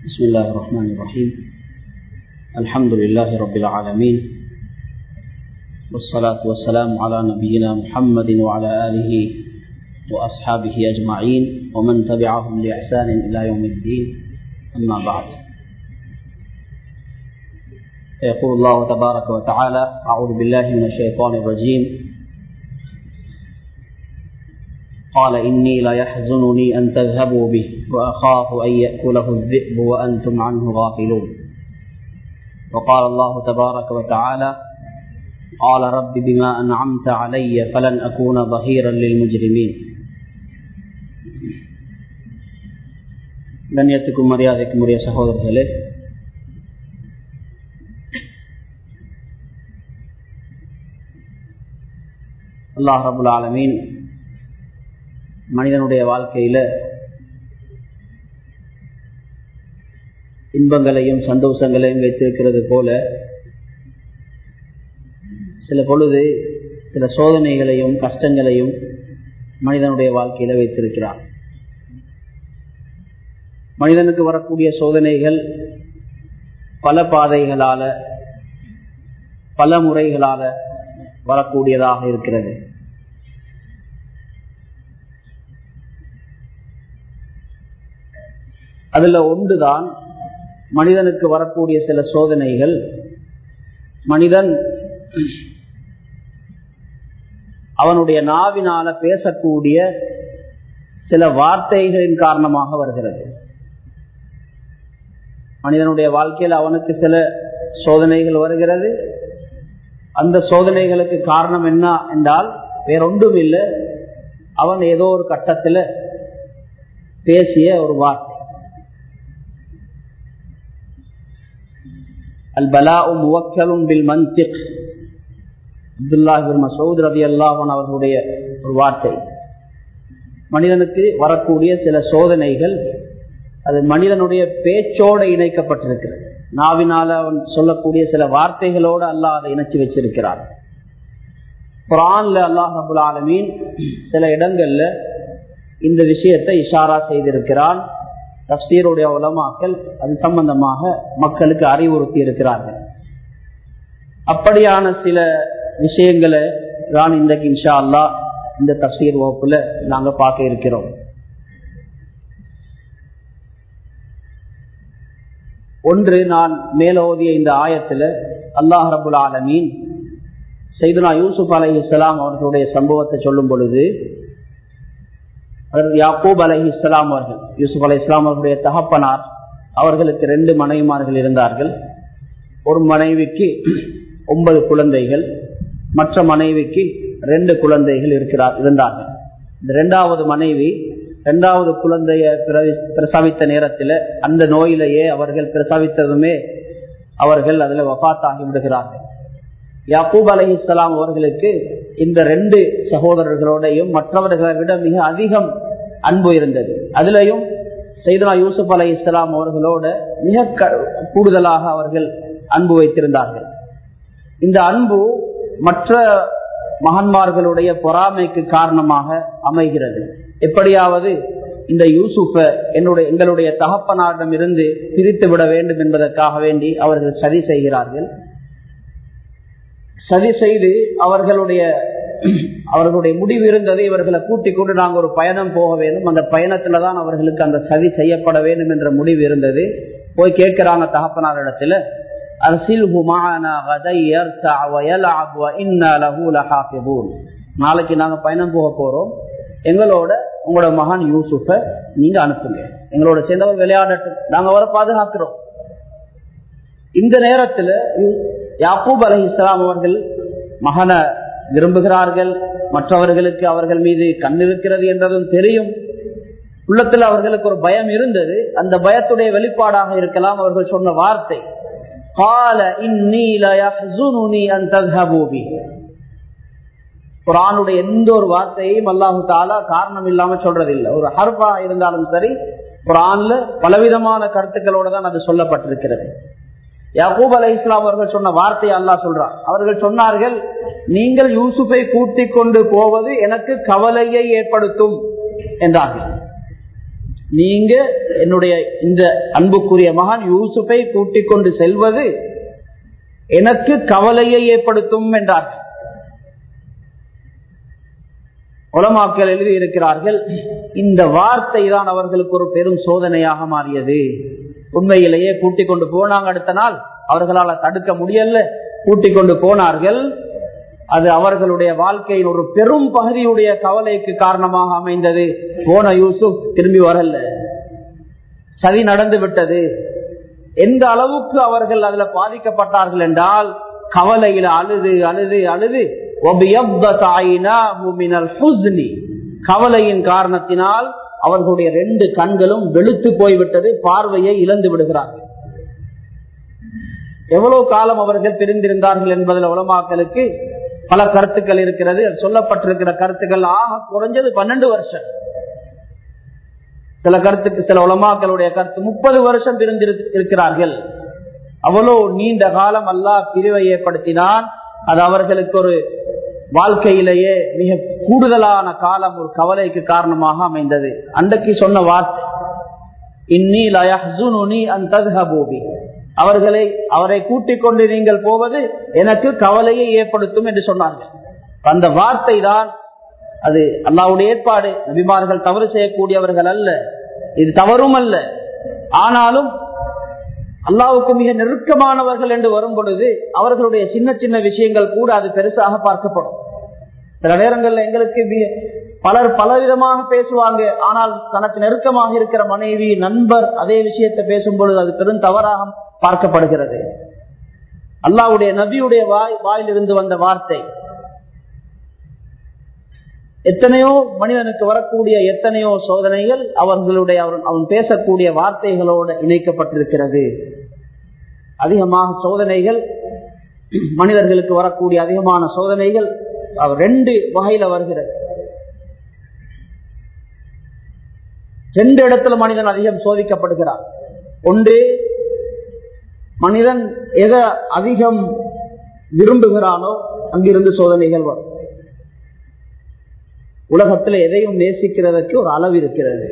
بسم الله الرحمن الرحيم الحمد لله رب العالمين والصلاة والسلام على نبينا محمد وعلى آله وأصحابه أجمعين ومن تبعهم بإحسان إلى يوم الدين أما بعد يقول الله تبارك وتعالى أعوذ بالله من الشيطان الرجيم قال إني لا يحزنني أن تذهبوا به وأخاف أن يأكله الذئب وأنتم عنه غافلون وقال الله تبارك وتعالى قال رب بما أنعمت علي فلن أكون ظهيرا للمجرمين கண்ணியத்துக்கும் மரியாதைக்கும் உரிய சகோதரர்களே அல்லாஹ் ரபுல் ஆலமீன் மனிதனுடைய வாழ்க்கையில இன்பங்களையும் சந்தோஷங்களையும் வைத்திருக்கிறது போல சில பொழுது சில சோதனைகளையும் கஷ்டங்களையும் மனிதனுடைய வாழ்க்கையில வைத்திருக்கிறார் மனிதனுக்கு வரக்கூடிய சோதனைகள் பல பாதைகளால பல முறைகளால வரக்கூடியதாக இருக்கிறது அதுல ஒன்றுதான் மனிதனுக்கு வரக்கூடிய சில சோதனைகள் மனிதன் அவனுடைய நாவினால பேசக்கூடிய சில வார்த்தைகளின் காரணமாக வருகிறது மனிதனுடைய வாழ்க்கையில் அவனுக்கு சில சோதனைகள் வருகிறது அந்த சோதனைகளுக்கு காரணம் என்ன என்றால் வேறொன்றும் இல்லை அவன் ஏதோ ஒரு கட்டத்தில் பேசிய ஒரு வார்த்தை அல் பலா முவக்கலும் பில் மந்திக் அப்துல்லா மசூத் ரதி அல்லாஹன் அவர்களுடைய ஒரு வார்த்தை மனிதனுக்கு வரக்கூடிய சில சோதனைகள் அது மனிதனுடைய பேச்சோடு இணைக்கப்பட்டிருக்கிறது நாவினால அவன் சொல்லக்கூடிய சில வார்த்தைகளோடு அல்லாஹ் அதை இணைச்சு வச்சிருக்கிறார் குரான்ல அல்லாஹ் அபுல் ஆலமீன் சில இடங்கள்ல இந்த விஷயத்தை இஷாரா செய்திருக்கிறான் தப்சீருடைய உலமாக்கள் அது சம்பந்தமாக மக்களுக்கு அறிவுறுத்தி இருக்கிறார்கள் அப்படியான சில விஷயங்களை தான் இன்றைக்கு இன்ஷா அல்லா இந்த தப்சீர் வகுப்புல நாங்க பார்க்க இருக்கிறோம் ஒன்று நான் மேலோதிய இந்த ஆயத்துல அல்லாஹ் ரபுல் ஆலமீன் செய்துனா யூசுப் அலை இஸ்லாம் அவர்களுடைய சம்பவத்தை சொல்லும் பொழுது யாக்கூப் அலை இஸ்லாம் அவர்கள் யூசுப் அலை இஸ்லாம் அவர்களுடைய தகப்பனார் அவர்களுக்கு ரெண்டு மனைவிமார்கள் இருந்தார்கள் ஒரு மனைவிக்கு ஒன்பது குழந்தைகள் மற்ற மனைவிக்கு ரெண்டு குழந்தைகள் இருக்கிறார் இருந்தார்கள் இந்த இரண்டாவது மனைவி இரண்டாவது குழந்தைய பிரசவித்த நேரத்தில் அந்த நோயிலேயே அவர்கள் பிரசவித்ததுமே அவர்கள் அதுல வபாத்தாகி விடுகிறார்கள் யாக்கூப் அலி இஸ்லாம் அவர்களுக்கு இந்த ரெண்டு சகோதரர்களோடையும் மற்றவர்களை விட மிக அதிகம் அன்பு இருந்தது அதுலயும் செய்தனா யூசுப் அலி இஸ்லாம் அவர்களோட மிக கூடுதலாக அவர்கள் அன்பு வைத்திருந்தார்கள் இந்த அன்பு மற்ற மகன்மார்களுடைய பொறாமைக்கு காரணமாக அமைகிறது எப்படியாவது இந்த யூசுஃப என்னுடைய எங்களுடைய தகப்பனாரிடம் இருந்து பிரித்து விட வேண்டும் என்பதற்காக வேண்டி அவர்கள் சதி செய்கிறார்கள் சதி செய்து அவர்களுடைய அவர்களுடைய முடிவு இருந்தது இவர்களை கூட்டிக் கொண்டு நாங்கள் ஒரு பயணம் போக வேண்டும் அந்த பயணத்துல தான் அவர்களுக்கு அந்த சதி செய்யப்பட வேண்டும் என்ற முடிவு இருந்தது போய் கேட்கிறாங்க தகப்பனார் இடத்துல நாளைக்கு நாங்க பயணம் போக போறோம் எங்களோட உங்களோட மகான் யூசுஃப நீங்க அனுப்புங்க எங்களோட சேர்ந்தவர் விளையாடட்டும் நாங்க அவரை பாதுகாக்கிறோம் இந்த நேரத்துல யாக்கூப் அலி இஸ்லாம் அவர்கள் மகனை விரும்புகிறார்கள் மற்றவர்களுக்கு அவர்கள் மீது கண் இருக்கிறது என்றதும் தெரியும் உள்ளத்தில் அவர்களுக்கு ஒரு பயம் இருந்தது அந்த பயத்துடைய வெளிப்பாடாக இருக்கலாம் அவர்கள் சொன்ன வார்த்தை குரானுடைய எந்த ஒரு வார்த்தையையும் அல்லாஹு தாலா காரணம் இல்லாம சொல்றதில்லை ஒரு ஹர்பா இருந்தாலும் சரி குரான்ல பலவிதமான கருத்துக்களோட தான் அது சொல்லப்பட்டிருக்கிறது யாக்கூப் அலை இஸ்லாம் அவர்கள் சொன்ன வார்த்தையை அல்லாஹ் சொல்றார் அவர்கள் சொன்னார்கள் நீங்கள் யூசுஃபை கூட்டிக் கொண்டு போவது எனக்கு கவலையை ஏற்படுத்தும் என்றார்கள் நீங்க என்னுடைய இந்த அன்புக்குரிய மகன் யூசுஃபை கூட்டிக் கொண்டு செல்வது எனக்கு கவலையை ஏற்படுத்தும் என்றார்கள் உலமாக்கள் எழுதியிருக்கிறார்கள் இந்த வார்த்தை தான் அவர்களுக்கு ஒரு பெரும் சோதனையாக மாறியது உண்மையிலேயே கூட்டிக் கொண்டு போனாங்க அடுத்த நாள் அவர்களால் தடுக்க முடியல கூட்டிக் கொண்டு போனார்கள் அது அவர்களுடைய வாழ்க்கையின் ஒரு பெரும் பகுதியுடைய கவலைக்கு காரணமாக அமைந்தது போன யூசுப் திரும்பி வரல சதி நடந்து விட்டது எந்த அளவுக்கு அவர்கள் அதுல பாதிக்கப்பட்டார்கள் என்றால் கவலையில அழுது அழுது அழுது கவலையின் காரணத்தினால் அவர்களுடைய ரெண்டு கண்களும் வெளுத்து போய்விட்டது பார்வையை இழந்து விடுகிறார்கள் எவ்வளவு காலம் அவர்கள் பிரிந்திருந்தார்கள் என்பதில் உலமாக்களுக்கு பல கருத்துக்கள் இருக்கிறது சொல்லப்பட்டிருக்கிற கருத்துக்கள் ஆக குறைஞ்சது பன்னெண்டு வருஷம் சில கருத்துக்கு சில உலமாக்களுடைய கருத்து முப்பது வருஷம் பிரிந்திருக்கிறார்கள் அவ்வளோ நீண்ட காலம் அல்லாஹ் பிரிவை ஏற்படுத்தினான் அது அவர்களுக்கு ஒரு வாழ்க்கையிலேயே மிக கூடுதலான காலம் ஒரு கவலைக்கு காரணமாக அமைந்தது அன்றைக்கு சொன்ன வார்த்தை இன்னி அந்த அவர்களை அவரை கூட்டிக் கொண்டு நீங்கள் போவது எனக்கு கவலையை ஏற்படுத்தும் என்று சொன்னார்கள் அந்த வார்த்தை தான் அது அல்லாவுடைய ஏற்பாடு நபிமார்கள் தவறு செய்யக்கூடியவர்கள் அல்ல இது தவறும் அல்ல ஆனாலும் அல்லாவுக்கு மிக நெருக்கமானவர்கள் என்று வரும் பொழுது அவர்களுடைய சின்ன சின்ன விஷயங்கள் கூட அது பெருசாக பார்க்கப்படும் சில நேரங்களில் எங்களுக்கு பலர் பலவிதமாக பேசுவாங்க ஆனால் தனக்கு நெருக்கமாக இருக்கிற மனைவி நண்பர் அதே விஷயத்தை பேசும் பொழுது அது பெரும் தவறாக பார்க்கப்படுகிறது அல்லாவுடைய நபியுடைய வாய் வாயிலிருந்து வந்த வார்த்தை எத்தனையோ மனிதனுக்கு வரக்கூடிய எத்தனையோ சோதனைகள் அவர்களுடைய அவன் பேசக்கூடிய வார்த்தைகளோடு இணைக்கப்பட்டிருக்கிறது அதிகமாக சோதனைகள் மனிதர்களுக்கு வரக்கூடிய அதிகமான சோதனைகள் ரெண்டு வகையில வருகிறது ரெண்டு இடத்துல மனிதன் அதிகம் சோதிக்கப்படுகிறார் ஒன்று மனிதன் எதை அதிகம் விரும்புகிறானோ அங்கிருந்து சோதனைகள் வரும் உலகத்தில் எதையும் நேசிக்கிறதுக்கு ஒரு அளவு இருக்கிறது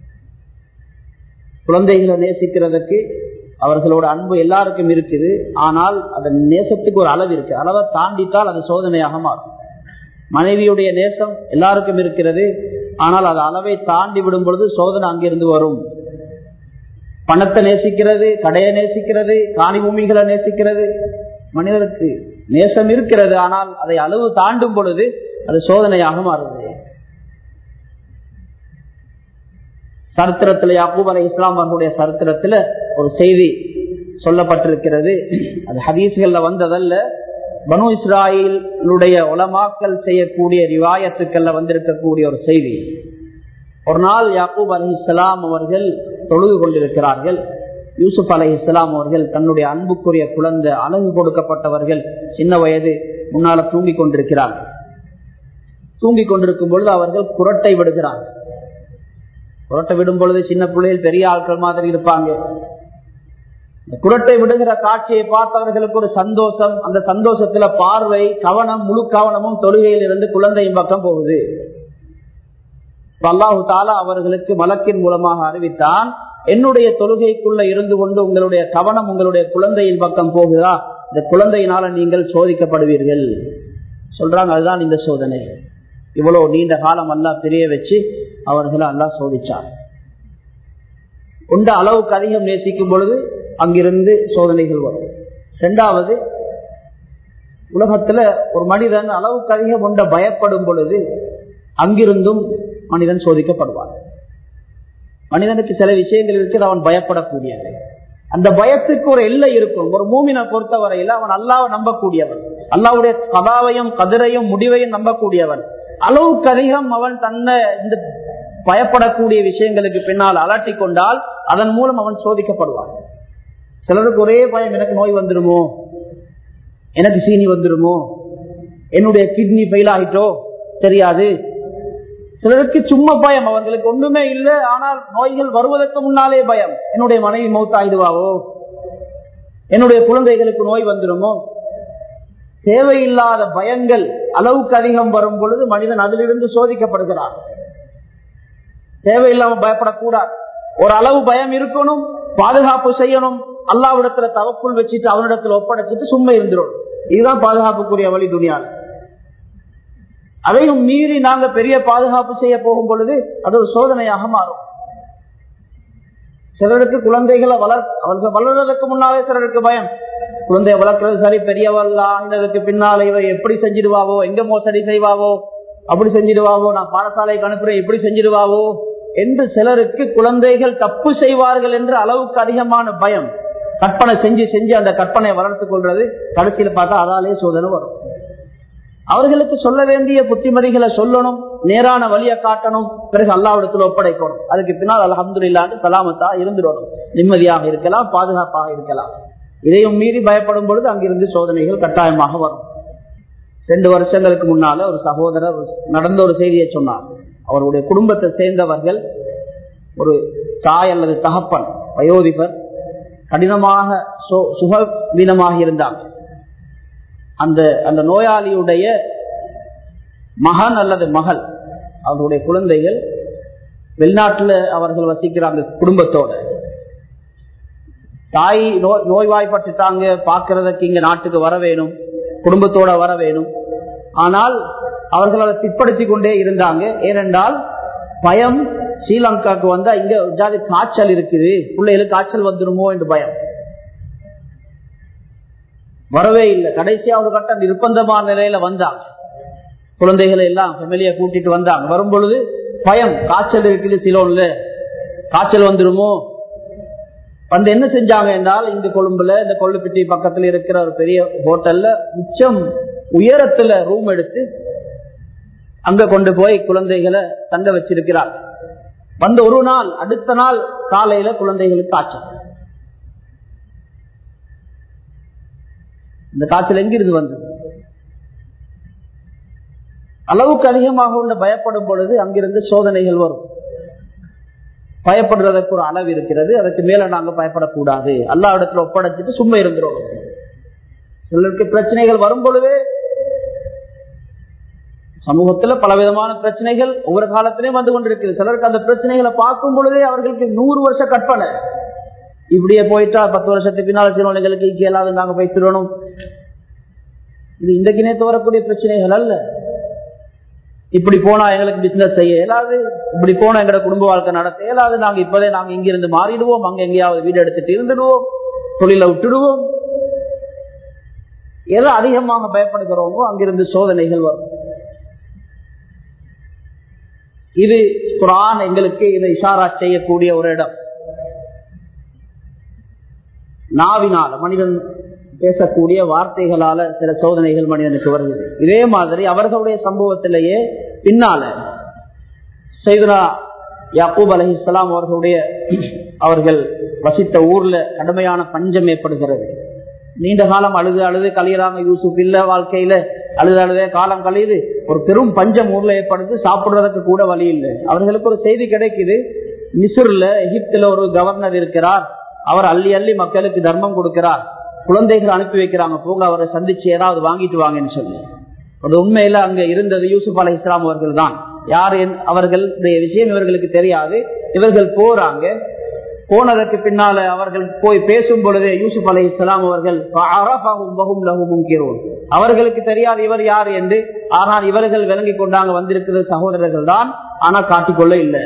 குழந்தைகளை நேசிக்கிறதுக்கு அவர்களோட அன்பு எல்லாருக்கும் இருக்குது ஆனால் அதன் நேசத்துக்கு ஒரு அளவு இருக்கு அளவை தாண்டித்தால் அது சோதனையாக மாறும் மனைவியுடைய நேசம் எல்லாருக்கும் இருக்கிறது ஆனால் அது அளவை தாண்டி விடும் பொழுது சோதனை அங்கிருந்து வரும் பணத்தை நேசிக்கிறது கடையை நேசிக்கிறது காணி பூமிகளை நேசிக்கிறது மனிதனுக்கு நேசம் இருக்கிறது ஆனால் அதை அளவு தாண்டும் பொழுது அது சோதனையாக மாறுது சரித்திரத்தில் யாக்கூப் அலை இஸ்லாம் அவர்களுடைய சரித்திரத்தில் ஒரு செய்தி சொல்லப்பட்டிருக்கிறது அது ஹதீஸ்கள்ல வந்ததல்ல பனு இஸ்ராயிலுடைய உலமாக்கல் செய்யக்கூடிய ரிவாயத்துக்கள்ல வந்திருக்கக்கூடிய ஒரு செய்தி ஒரு நாள் யாக்கூப் அலி இஸ்லாம் அவர்கள் தொழுது கொண்டிருக்கிறார்கள் யூசுப் அலை இஸ்லாம் அவர்கள் தன்னுடைய அன்புக்குரிய குழந்தை அழகு கொடுக்கப்பட்டவர்கள் சின்ன வயது முன்னால தூங்கிக் கொண்டிருக்கிறார்கள் தூங்கிக் கொண்டிருக்கும் பொழுது அவர்கள் குரட்டை விடுகிறார்கள் குரட்டை விடும் பொழுது சின்ன பிள்ளைகள் பெரிய ஆட்கள் மாதிரி இருப்பாங்க குரட்டை விடுகிற காட்சியை பார்த்தவர்களுக்கு ஒரு சந்தோஷம் அந்த சந்தோஷத்துல பார்வை கவனம் முழு கவனமும் தொழுகையில் இருந்து குழந்தையின் பக்கம் போகுது அல்லாஹு தாலா அவர்களுக்கு மலக்கின் மூலமாக அறிவித்தான் என்னுடைய தொழுகைக்குள்ள இருந்து கொண்டு உங்களுடைய கவனம் உங்களுடைய குழந்தையின் பக்கம் போகுதா இந்த குழந்தையினால நீங்கள் சோதிக்கப்படுவீர்கள் சொல்றாங்க அதுதான் இந்த சோதனை இவ்வளவு நீண்ட காலம் அல்லா பிரிய வச்சு அவர்களை அல்லா சோதிச்சார் உண்ட அளவுக்கு அதிகம் நேசிக்கும் பொழுது அங்கிருந்து சோதனைகள் வரும் இரண்டாவது உலகத்துல ஒரு மனிதன் அளவுக்கு அதிகம் உண்ட பயப்படும் பொழுது அங்கிருந்தும் மனிதன் சோதிக்கப்படுவான் மனிதனுக்கு சில விஷயங்கள் இருக்குது அவன் பயப்படக்கூடியது அந்த பயத்துக்கு ஒரு எல்லை இருக்கும் ஒரு மூமினை பொறுத்தவரையில் அவன் அல்லாவை நம்பக்கூடியவன் அல்லாவுடைய கதாவையும் கதிரையும் முடிவையும் நம்பக்கூடியவன் அளவுக்கு அதிகம் அவன் தன்னை இந்த பயப்படக்கூடிய விஷயங்களுக்கு பின்னால் அலட்டி கொண்டால் அதன் மூலம் அவன் சோதிக்கப்படுவான் சிலருக்கு ஒரே பயம் எனக்கு நோய் வந்துருமோ எனக்கு சீனி வந்துருமோ என்னுடைய கிட்னி ஃபெயில் ஆகிட்டோ தெரியாது சிலருக்கு சும்மா பயம் அவர்களுக்கு ஒண்ணுமே இல்லை ஆனால் நோய்கள் வருவதற்கு முன்னாலே பயம் என்னுடைய மனைவி மௌத்தாயிடுவாவோ என்னுடைய குழந்தைகளுக்கு நோய் வந்துருமோ தேவையில்லாத பயங்கள் அளவுக்கு அதிகம் வரும் பொழுது மனிதன் அதிலிருந்து சோதிக்கப்படுகிறார் தேவையில்லாம பயப்படக்கூடாது ஒரு அளவு பயம் இருக்கணும் பாதுகாப்பு செய்யணும் அல்லாவிடத்துல தவக்குள் வச்சுட்டு அவனிடத்துல ஒப்படைச்சிட்டு சும்மா இருந்துடும் இதுதான் பாதுகாப்புக்குரிய வழி துணியால் அதையும் மீறி நாங்க பெரிய பாதுகாப்பு செய்ய போகும் பொழுது அது ஒரு சோதனையாக மாறும் சிலருக்கு குழந்தைகளை வளர் அவர்கள் வளர்றதுக்கு முன்னாலே சிலருக்கு பயம் குழந்தைய வளர்க்கறது சரி பெரியவள் ஆகினதுக்கு பின்னால இவ எப்படி செஞ்சிடுவாவோ எங்க மோசடி செய்வாவோ அப்படி செஞ்சிடுவாவோ நான் பாடசாலைக்கு அனுப்புறேன் எப்படி செஞ்சிடுவாவோ என்று சிலருக்கு குழந்தைகள் தப்பு செய்வார்கள் என்று அளவுக்கு அதிகமான பயம் கற்பனை செஞ்சு செஞ்சு அந்த கற்பனையை வளர்த்துக் கொள்றது கடைசியில் பார்த்தா அதாலே சோதனை வரும் அவர்களுக்கு சொல்ல வேண்டிய புத்திமதிகளை சொல்லணும் நேரான வழியை காட்டணும் பிறகு அல்லாவிடத்தில் ஒப்படைக்கணும் அதுக்கு பின்னால் அலமது இல்லாண்டு சலாமத்தா இருந்துடணும் நிம்மதியாக இருக்கலாம் பாதுகாப்பாக இருக்கலாம் இதையும் மீறி பயப்படும் பொழுது அங்கிருந்து சோதனைகள் கட்டாயமாக வரும் ரெண்டு வருஷங்களுக்கு முன்னால ஒரு சகோதரர் நடந்த ஒரு செய்தியை சொன்னார் அவருடைய குடும்பத்தை சேர்ந்தவர்கள் ஒரு தாய் அல்லது தகப்பன் வயோதிபர் கடினமாக சுகவீனமாக இருந்தாங்க அந்த அந்த நோயாளியுடைய மகன் அல்லது மகள் அவருடைய குழந்தைகள் வெளிநாட்டில் அவர்கள் வசிக்கிறாங்க குடும்பத்தோட தாய் நோய் நோய்வாய்ப்பட்டுட்டாங்க பார்க்கறதுக்கு இங்க நாட்டுக்கு வர வேணும் குடும்பத்தோட வர வேணும் ஆனால் அவர்கள் அதை பிற்படுத்தி கொண்டே இருந்தாங்க ஏனென்றால் பயம் ஸ்ரீலங்காவுக்கு வந்தா இங்க ஜாதி காய்ச்சல் இருக்குது பிள்ளைகளுக்கு காய்ச்சல் வந்துருமோ என்று பயம் வரவே இல்லை கடைசியா ஒரு கட்ட நிர்பந்தமான நிலையில வந்தாங்க குழந்தைகளை எல்லாம் ஃபெமிலியை கூட்டிட்டு வந்தாங்க வரும் பொழுது பயம் காய்ச்சல் இருக்குது சிலோன்ல காய்ச்சல் வந்துருமோ வந்து என்ன செஞ்சாங்க என்றால் இந்த கொழும்புல இந்த கொள்ளுப்பிட்டி பக்கத்துல இருக்கிற ஒரு பெரிய ஹோட்டல்ல மிச்சம் உயரத்துல ரூம் எடுத்து அங்க கொண்டு போய் குழந்தைகளை தங்க வச்சிருக்கிறார் வந்த ஒரு நாள் அடுத்த நாள் காலையில குழந்தைகளுக்கு காய்ச்சல் இந்த காய்ச்சல் எங்கிருந்து வந்தது அளவுக்கு அதிகமாக உள்ள பயப்படும் பொழுது அங்கிருந்து சோதனைகள் வரும் பயப்படுறதுக்கு ஒரு அளவு இருக்கிறது அதுக்கு மேல நாங்க பயப்படக்கூடாது எல்லா இடத்துல ஒப்படைச்சிட்டு சும்மா இருந்துரும் சிலருக்கு பிரச்சனைகள் வரும் பொழுது சமூகத்துல பலவிதமான பிரச்சனைகள் ஒவ்வொரு காலத்திலையும் வந்து கொண்டிருக்கிறது சிலருக்கு அந்த பிரச்சனைகளை பார்க்கும் பொழுதே அவர்களுக்கு நூறு வருஷ கற்பனை இப்படியே போயிட்டா பத்து வருஷத்துக்கு பின்னால் சிறுவனைகளுக்கு இயலாது நாங்க போய் திருவணும் இது இன்றைக்கு நேற்று வரக்கூடிய பிரச்சனைகள் அல்ல இப்படி போனா எங்களுக்கு பிசினஸ் செய்ய இயலாது இப்படி போனா எங்களோட குடும்ப வாழ்க்கை நடத்த இயலாது நாங்க இப்பதே நாங்க இங்கிருந்து மாறிடுவோம் அங்க எங்கேயாவது வீடு எடுத்துட்டு இருந்துடுவோம் தொழில விட்டுடுவோம் எதை அதிகமாக பயப்படுகிறோமோ அங்கிருந்து சோதனைகள் வரும் இது குரான் எங்களுக்கு இதை இஷாரா செய்யக்கூடிய ஒரு இடம் நாவினால மனிதன் பேசக்கூடிய வார்த்தைகளால சில சோதனைகள் மனிதனுக்கு வருகிறது இதே மாதிரி அவர்களுடைய சம்பவத்திலேயே பின்னால செய்தனா யாக்கூப் அலஹி இஸ்லாம் அவர்களுடைய அவர்கள் வசித்த ஊர்ல கடுமையான பஞ்சம் ஏற்படுகிறது நீண்ட காலம் அழுது அழுது கழியறாங்க யூசுப் இல்ல வாழ்க்கையில அழுது அழுதே காலம் கழியுது ஒரு பெரும் பஞ்சம் ஊர்ல ஏற்படுது சாப்பிடுறதுக்கு கூட வழி இல்லை அவர்களுக்கு ஒரு செய்தி கிடைக்குது மிசுர்ல எகிப்துல ஒரு கவர்னர் இருக்கிறார் அவர் அள்ளி அள்ளி மக்களுக்கு தர்மம் கொடுக்கிறார் குழந்தைகள் அனுப்பி வைக்கிறாங்க போங்க அவரை சந்திச்சு ஏதாவது வாங்கிட்டு வாங்கன்னு சொல்லி அது உண்மையில அங்க இருந்தது யூசுப் அலை இஸ்லாம் அவர்கள் தான் யார் அவர்களுடைய விஷயம் இவர்களுக்கு தெரியாது இவர்கள் போறாங்க போனதற்கு பின்னால அவர்கள் போய் பேசும் பொழுதே யூசுப் அலை இஸ்லாம் அவர்கள் அவர்களுக்கு தெரியாது இவர் யார் என்று ஆனால் இவர்கள் விளங்கி கொண்டாங்க வந்திருக்கிற சகோதரர்கள் தான் ஆனா காட்டிக்கொள்ள இல்லை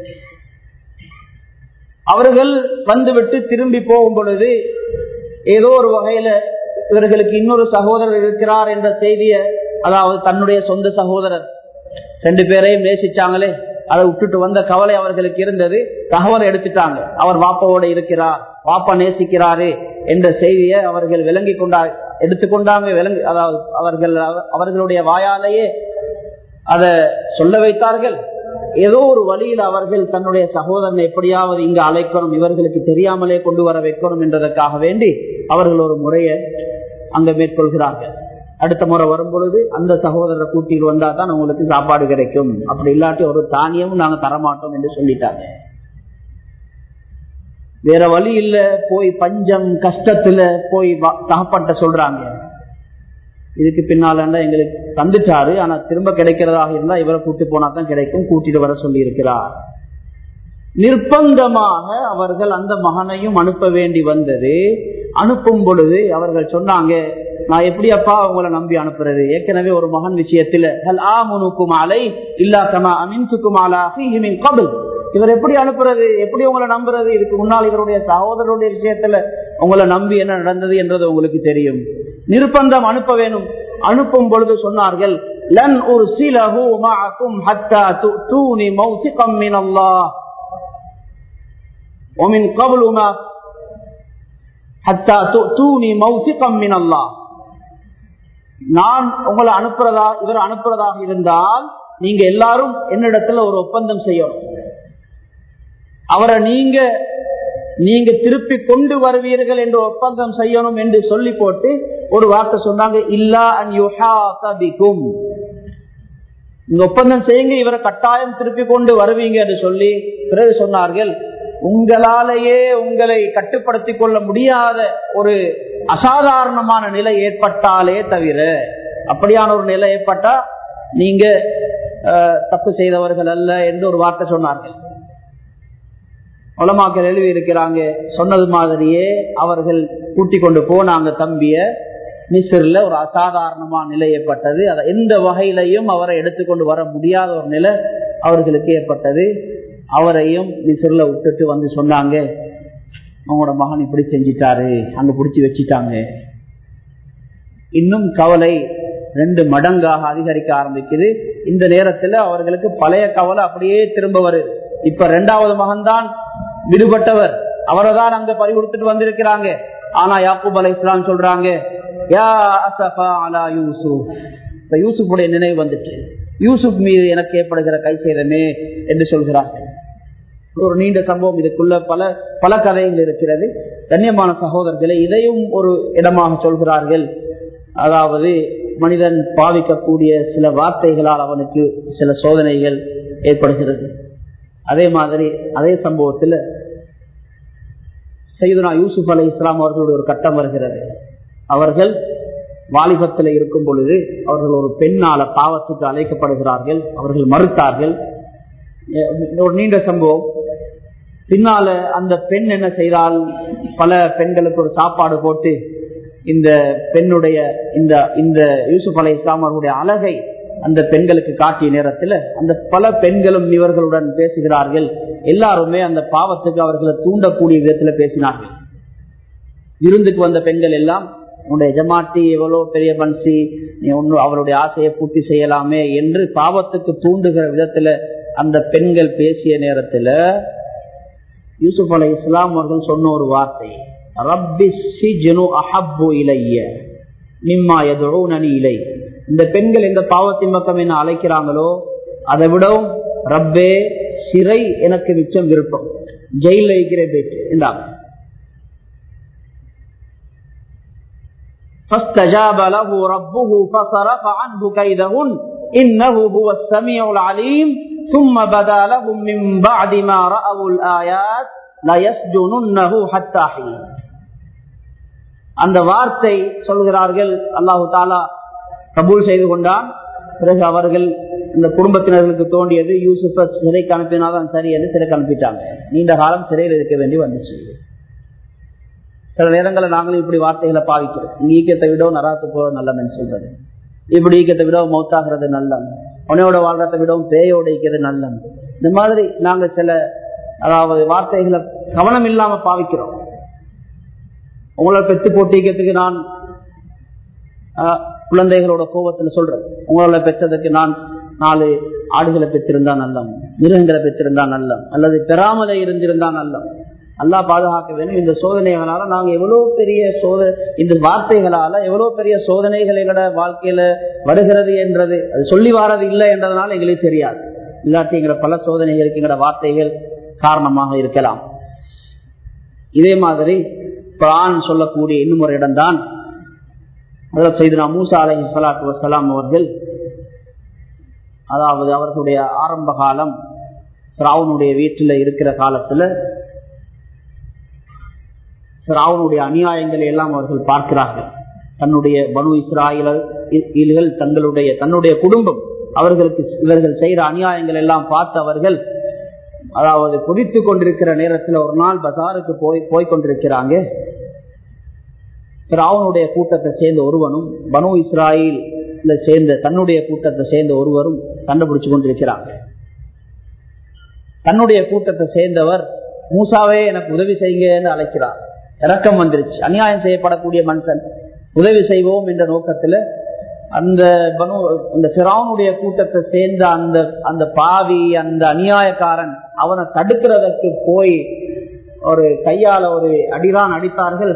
அவர்கள் வந்துவிட்டு திரும்பி போகும் பொழுது ஏதோ ஒரு வகையில இவர்களுக்கு இன்னொரு சகோதரர் இருக்கிறார் என்ற செய்திய அதாவது தன்னுடைய சொந்த சகோதரர் ரெண்டு பேரையும் நேசிச்சாங்களே அதை விட்டுட்டு வந்த கவலை அவர்களுக்கு இருந்தது தகவலை எடுத்துட்டாங்க அவர் வாப்பாவோட இருக்கிறார் வாப்பா நேசிக்கிறாரு என்ற செய்தியை அவர்கள் விளங்கி கொண்டா எடுத்துக்கொண்டாங்க விளங்கி அதாவது அவர்கள் அவர்களுடைய வாயாலேயே அதை சொல்ல வைத்தார்கள் ஏதோ ஒரு வழியில் அவர்கள் தன்னுடைய சகோதரனை எப்படியாவது இங்கு அழைக்கணும் இவர்களுக்கு தெரியாமலே கொண்டு வர வைக்கணும் என்றதற்காக வேண்டி அவர்கள் ஒரு முறையை அங்க மேற்கொள்கிறார்கள் அடுத்த முறை வரும் பொழுது அந்த சகோதரரை கூட்டிட்டு வந்தா தான் உங்களுக்கு சாப்பாடு கிடைக்கும் அப்படி இல்லாட்டி ஒரு தானியமும் நாங்க தரமாட்டோம் என்று சொல்லிட்டாங்க வேற வழி இல்ல போய் பஞ்சம் கஷ்டத்துல போய் தகப்பட்ட சொல்றாங்க இதுக்கு பின்னால எங்களுக்கு தந்துட்டாரு ஆனா திரும்ப கிடைக்கிறதாக இருந்தா இவரை கூட்டு போனா தான் கிடைக்கும் கூட்டிட்டு வர சொல்லி இருக்கிறார் நிர்பந்தமாக அவர்கள் அந்த மகனையும் அனுப்ப வேண்டி வந்தது அனுப்பும் பொழுது அவர்கள் சொன்னாங்க நான் எப்படி அப்பா உங்களை நம்பி அனுப்புறது ஏற்கனவே ஒரு மகன் விஷயத்துல ஹல் ஆமுனுக்கும் அலை இல்லா கமா அமின்சுக்கும் அலாஹி கபல் இவர் எப்படி அனுப்புறது எப்படி உங்களை நம்புறது இதுக்கு முன்னால் இவருடைய சகோதரருடைய விஷயத்துல உங்களை நம்பி என்ன நடந்தது என்றது உங்களுக்கு தெரியும் நிர்பந்தம் அனுப்ப வேணும் அனுப்பும் பொழுது சொன்னார்கள் லன் ஒரு சிலஹு மாக்கும் ஹத்தா தூணி மௌசிகம் மின் அல்லாஹ் ومن قبل ما حتى تؤتوني موثقا من الله நான் உங்களை அனுப்புறதா இவர் அனுப்புறதாக இருந்தால் நீங்க எல்லாரும் என்னிடத்துல ஒரு ஒப்பந்தம் செய்யணும் அவரை நீங்க நீங்க திருப்பி கொண்டு வருவீர்கள் என்று ஒப்பந்தம் செய்யணும் என்று சொல்லி போட்டு ஒரு வார்த்தை சொன்னாங்க இல்லா அன் யுஹாசபிக்கும் நீங்க ஒப்பந்தம் செய்யுங்க இவரை கட்டாயம் திருப்பி கொண்டு வருவீங்க என்று சொல்லி பிறகு சொன்னார்கள் உங்களாலேயே உங்களை கட்டுப்படுத்திக் கொள்ள முடியாத ஒரு அசாதாரணமான நிலை ஏற்பட்டாலே தவிர அப்படியான ஒரு நிலை ஏற்பட்டா நீங்க தப்பு செய்தவர்கள் அல்ல என்று ஒரு வார்த்தை சொன்னார்கள் உலமாக்கள் எழுதி இருக்கிறாங்க சொன்னது மாதிரியே அவர்கள் கூட்டிக் கொண்டு போனாங்க தம்பிய மிஸ்ரில் ஒரு அசாதாரணமான நிலை ஏற்பட்டது அதை எந்த வகையிலையும் அவரை எடுத்துக்கொண்டு வர முடியாத ஒரு நிலை அவர்களுக்கு ஏற்பட்டது அவரையும் மிஸ்ரில் விட்டுட்டு வந்து சொன்னாங்க அவங்களோட மகன் இப்படி செஞ்சிட்டாரு அங்க பிடிச்சி வச்சுட்டாங்க இன்னும் கவலை ரெண்டு மடங்காக அதிகரிக்க ஆரம்பிக்குது இந்த நேரத்தில் அவர்களுக்கு பழைய கவலை அப்படியே திரும்ப வருது இப்ப ரெண்டாவது மகன்தான் விடுபட்டவர் அவரை தான் அங்க பறி கொடுத்துட்டு வந்திருக்கிறாங்க ஆனா யாக்கூப் அலை இஸ்லாம் சொல்றாங்க யா அசஃபா அலா யூசுப் இப்ப யூசுஃபுடைய நினைவு வந்துட்டு யூசுப் மீது எனக்கு ஏற்படுகிற கை சேதமே என்று சொல்கிறார்கள் ஒரு நீண்ட சம்பவம் இதுக்குள்ள பல பல கதைகள் இருக்கிறது கண்ணியமான சகோதரர்களை இதையும் ஒரு இடமாக சொல்கிறார்கள் அதாவது மனிதன் பாவிக்கக்கூடிய சில வார்த்தைகளால் அவனுக்கு சில சோதனைகள் ஏற்படுகிறது அதே மாதிரி அதே சம்பவத்தில் சைதுனா யூசுப் அலி இஸ்லாம் அவர்களுடைய ஒரு கட்டம் வருகிறது அவர்கள் வாலிபத்தில் இருக்கும் பொழுது அவர்கள் ஒரு பெண்ணால பாவத்துக்கு அழைக்கப்படுகிறார்கள் அவர்கள் மறுத்தார்கள் ஒரு நீண்ட சம்பவம் பின்னால அந்த பெண் என்ன செய்தால் பல பெண்களுக்கு ஒரு சாப்பாடு போட்டு இந்த பெண்ணுடைய இந்த இந்த யூசுப் அலை இஸ்லாம் அவர்களுடைய அழகை அந்த பெண்களுக்கு காட்டிய நேரத்தில் அந்த பல பெண்களும் இவர்களுடன் பேசுகிறார்கள் எல்லாருமே அந்த பாவத்துக்கு அவர்களை தூண்டக்கூடிய விதத்தில் பேசினார்கள் விருந்துக்கு வந்த பெண்கள் எல்லாம் உன்னுடைய எஜமாட்டி எவ்வளோ பெரிய பன்சி நீ ஒன்று அவருடைய ஆசையை பூர்த்தி செய்யலாமே என்று பாவத்துக்கு தூண்டுகிற விதத்துல அந்த பெண்கள் பேசிய நேரத்துல யூசுப் அலை இஸ்லாம் அவர்கள் சொன்ன ஒரு வார்த்தை ரப்பி சிஜ்னு அஹப்பு இலைய நிம்மா எதுனி இலை இந்த பெண்கள் எந்த பாவத்தின் பக்கம் என்ன அழைக்கிறாங்களோ அதை விடவும் ரப்பே சிறை எனக்கு மிச்சம் விருப்பம் ஜெயில இருக்கிற பேச்சு இந்தாங்க فاستجاب له ربه فصرف عنه كيدهن إنه هو السميع العليم ثم بدا لهم من بعد ما رأوا الآيات ليسجننه حتى حين அந்த வார்த்தை சொல்கிறார்கள் அல்லாஹு தாலா கபூல் செய்து கொண்டான் பிறகு அவர்கள் இந்த குடும்பத்தினர்களுக்கு தோண்டியது யூசுஃப சிறைக்கு அனுப்பினாதான் சரி என்று சிறைக்கு அனுப்பிட்டாங்க நீண்ட காலம் சிறையில் இருக்க வேண்டி வந்துச்சு சில நேரங்களில் நாங்களும் இப்படி வார்த்தைகளை பாவிக்கிறோம் இங்க ஈக்கத்தை விட நராத்து போக நல்லன்னு சொல்றது இப்படி ஈக்கத்தை விட மௌத்தாகிறது நல்லம் உனையோட வாழ்றதை விடவும் பேயோட ஈக்கிறது நல்லம் இந்த மாதிரி நாங்க சில அதாவது வார்த்தைகளை கவனம் இல்லாம பாவிக்கிறோம் உங்களை பெற்று போட்டிக்கிறதுக்கு நான் குழந்தைகளோட கோபத்துல சொல்றேன் உங்களை பெற்றதுக்கு நான் நாலு ஆடுகளை பெற்றிருந்தா நல்லம் மிருகங்களை பெற்றிருந்தா நல்லம் அல்லது பெறாமலே இருந்திருந்தா நல்லம் அல்லா பாதுகாக்க வேணும் இந்த சோதனைகளால நாங்க எவ்வளவு பெரிய சோத இந்த வார்த்தைகளால எவ்வளவு பெரிய சோதனைகள் எங்களோட வாழ்க்கையில வருகிறது என்றது அது சொல்லி வாரது இல்லை என்றதுனால எங்களுக்கு தெரியாது இல்லாட்டி எங்களோட பல சோதனைகளுக்கு எங்களோட வார்த்தைகள் காரணமாக இருக்கலாம் இதே மாதிரி குரான் சொல்லக்கூடிய இன்னும் ஒரு இடம்தான் அதில் செய்தனா மூசா அலை சலாத்து வசலாம் அவர்கள் அதாவது அவர்களுடைய ஆரம்ப காலம் ராவனுடைய வீட்டில் இருக்கிற காலத்துல ராவனுடைய அநியாயங்களை எல்லாம் அவர்கள் பார்க்கிறார்கள் தன்னுடைய பனு இஸ்ராயல்கள் தங்களுடைய தன்னுடைய குடும்பம் அவர்களுக்கு இவர்கள் செய்கிற அநியாயங்கள் எல்லாம் பார்த்து அவர்கள் அதாவது குதித்து கொண்டிருக்கிற நேரத்தில் ஒரு நாள் பசாருக்கு போய் போய் கொண்டிருக்கிறாங்க ராவனுடைய கூட்டத்தை சேர்ந்த ஒருவனும் பனு இஸ்ராயில் சேர்ந்த தன்னுடைய கூட்டத்தை சேர்ந்த ஒருவரும் கண்டுபிடிச்சு கொண்டிருக்கிறாங்க தன்னுடைய கூட்டத்தை சேர்ந்தவர் மூசாவே எனக்கு உதவி செய்யுங்கன்னு அழைக்கிறார் இறக்கம் வந்துருச்சு அநியாயம் செய்யப்படக்கூடிய மனுஷன் உதவி செய்வோம் என்ற நோக்கத்துல அந்த பனு அந்த பிராவுனுடைய கூட்டத்தை சேர்ந்த அந்த அந்த பாவி அந்த அநியாயக்காரன் அவனை தடுக்கிறதற்கு போய் ஒரு கையால ஒரு அடிதான் அடித்தார்கள்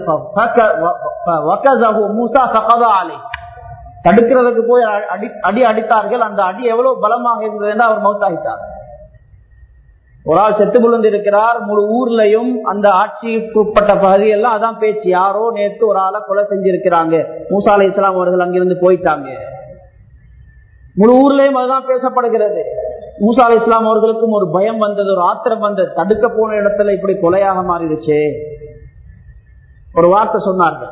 தடுக்கிறதுக்கு போய் அடி அடி அடித்தார்கள் அந்த அடி எவ்வளவு பலமாக இருந்தது என்று அவர் மௌத்தாகிட்டார் ஒரு ஆள் செத்து விழுந்து இருக்கிறார் முழு ஊர்லயும் அந்த ஆட்சிக்குட்பட்ட பகுதியெல்லாம் அதான் பேச்சு யாரோ நேற்று ஒரு ஆளை கொலை செஞ்சிருக்கிறாங்க மூசா அலை இஸ்லாம் அவர்கள் அங்கிருந்து போயிட்டாங்க முழு ஊர்லயும் அதுதான் பேசப்படுகிறது மூசா அலை இஸ்லாம் அவர்களுக்கும் ஒரு பயம் வந்தது ஒரு ஆத்திரம் வந்தது தடுக்க போன இடத்துல இப்படி கொலையாக மாறிடுச்சு ஒரு வார்த்தை சொன்னார்கள்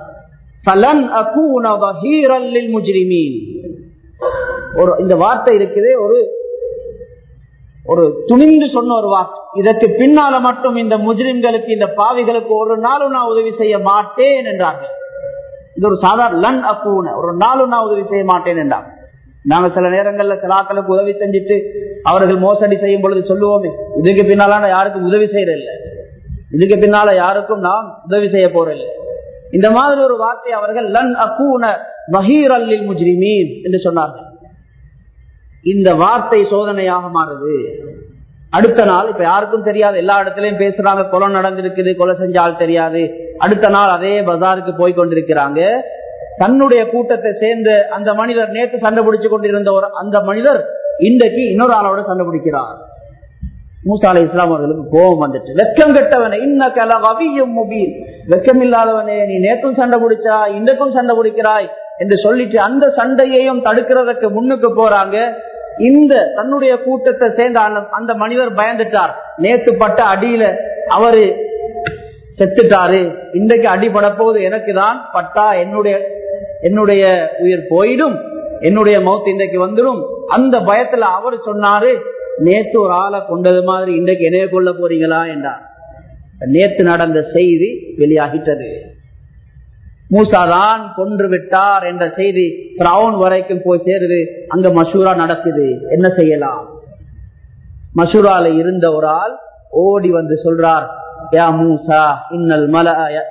ஒரு இந்த வார்த்தை இருக்குது ஒரு ஒரு துணிந்து சொன்ன ஒரு வாக்கு இதற்கு பின்னால மட்டும் இந்த முஜ்ரிம்களுக்கு இந்த பாவிகளுக்கு ஒரு நாளும் நான் உதவி செய்ய மாட்டேன் என்றார்கள் இது ஒரு சாதாரண லன் அப்பூன ஒரு நாளும் நான் உதவி செய்ய மாட்டேன் என்றார் நாங்க சில நேரங்கள்ல சிலாக்களுக்கு உதவி செஞ்சுட்டு அவர்கள் மோசடி செய்யும் பொழுது சொல்லுவோமே இதுக்கு பின்னால நான் யாருக்கும் உதவி செய்யறதில்ல இதுக்கு பின்னால யாருக்கும் நான் உதவி செய்ய போறதில்லை இந்த மாதிரி ஒரு வார்த்தை அவர்கள் லன் அப்பூன வஹீர் அல்லில் முஜ்ரிமீன் என்று சொன்னார்கள் இந்த வார்த்தை சோதனையாக மாறுது அடுத்த நாள் இப்ப யாருக்கும் தெரியாது எல்லா இடத்துலயும் பேசுறாங்க கொலை நடந்திருக்குது கொலை செஞ்சால் தெரியாது அடுத்த நாள் அதே பஜாருக்கு போய் கொண்டிருக்கிறாங்க தன்னுடைய கூட்டத்தை சேர்ந்த அந்த மனிதர் நேற்று சண்டை பிடிச்சு கொண்டிருந்த ஒரு அந்த மனிதர் இன்றைக்கு இன்னொரு ஆளோட சண்டை பிடிக்கிறார் மூசா அலை இஸ்லாம் அவர்களுக்கு கோபம் வந்துட்டு வெக்கம் கெட்டவனே இன்ன கலவியும் முபீன் வெக்கம் இல்லாதவனே நீ நேற்றும் சண்டை பிடிச்சா இன்றைக்கும் சண்டை பிடிக்கிறாய் என்று சொல்லிட்டு அந்த சண்டையையும் தடுக்கிறதுக்கு முன்னுக்கு போறாங்க இந்த தன்னுடைய கூட்டத்தை சேர்ந்த அந்த மனிதர் பயந்துட்டார் நேத்து பட்ட அடியில அவரு செத்துட்டாரு இன்றைக்கு அடிபட போது எனக்கு தான் பட்டா என்னுடைய என்னுடைய உயிர் போயிடும் என்னுடைய மௌத்து இன்றைக்கு வந்துடும் அந்த பயத்துல அவர் சொன்னாரு நேத்து ஒரு ஆளை கொண்டது மாதிரி இன்றைக்கு என்னைய கொள்ள போறீங்களா என்றார் நேத்து நடந்த செய்தி வெளியாகிட்டது மூசாதான் கொன்று விட்டார் என்ற செய்தி பிரவுன் வரைக்கும் போய் சேருது அங்க மசூரா நடக்குது என்ன செய்யலாம் மசூரால இருந்த ஒரு ஆள் ஓடி வந்து சொல்றார் யா மூசா இன்னல் மல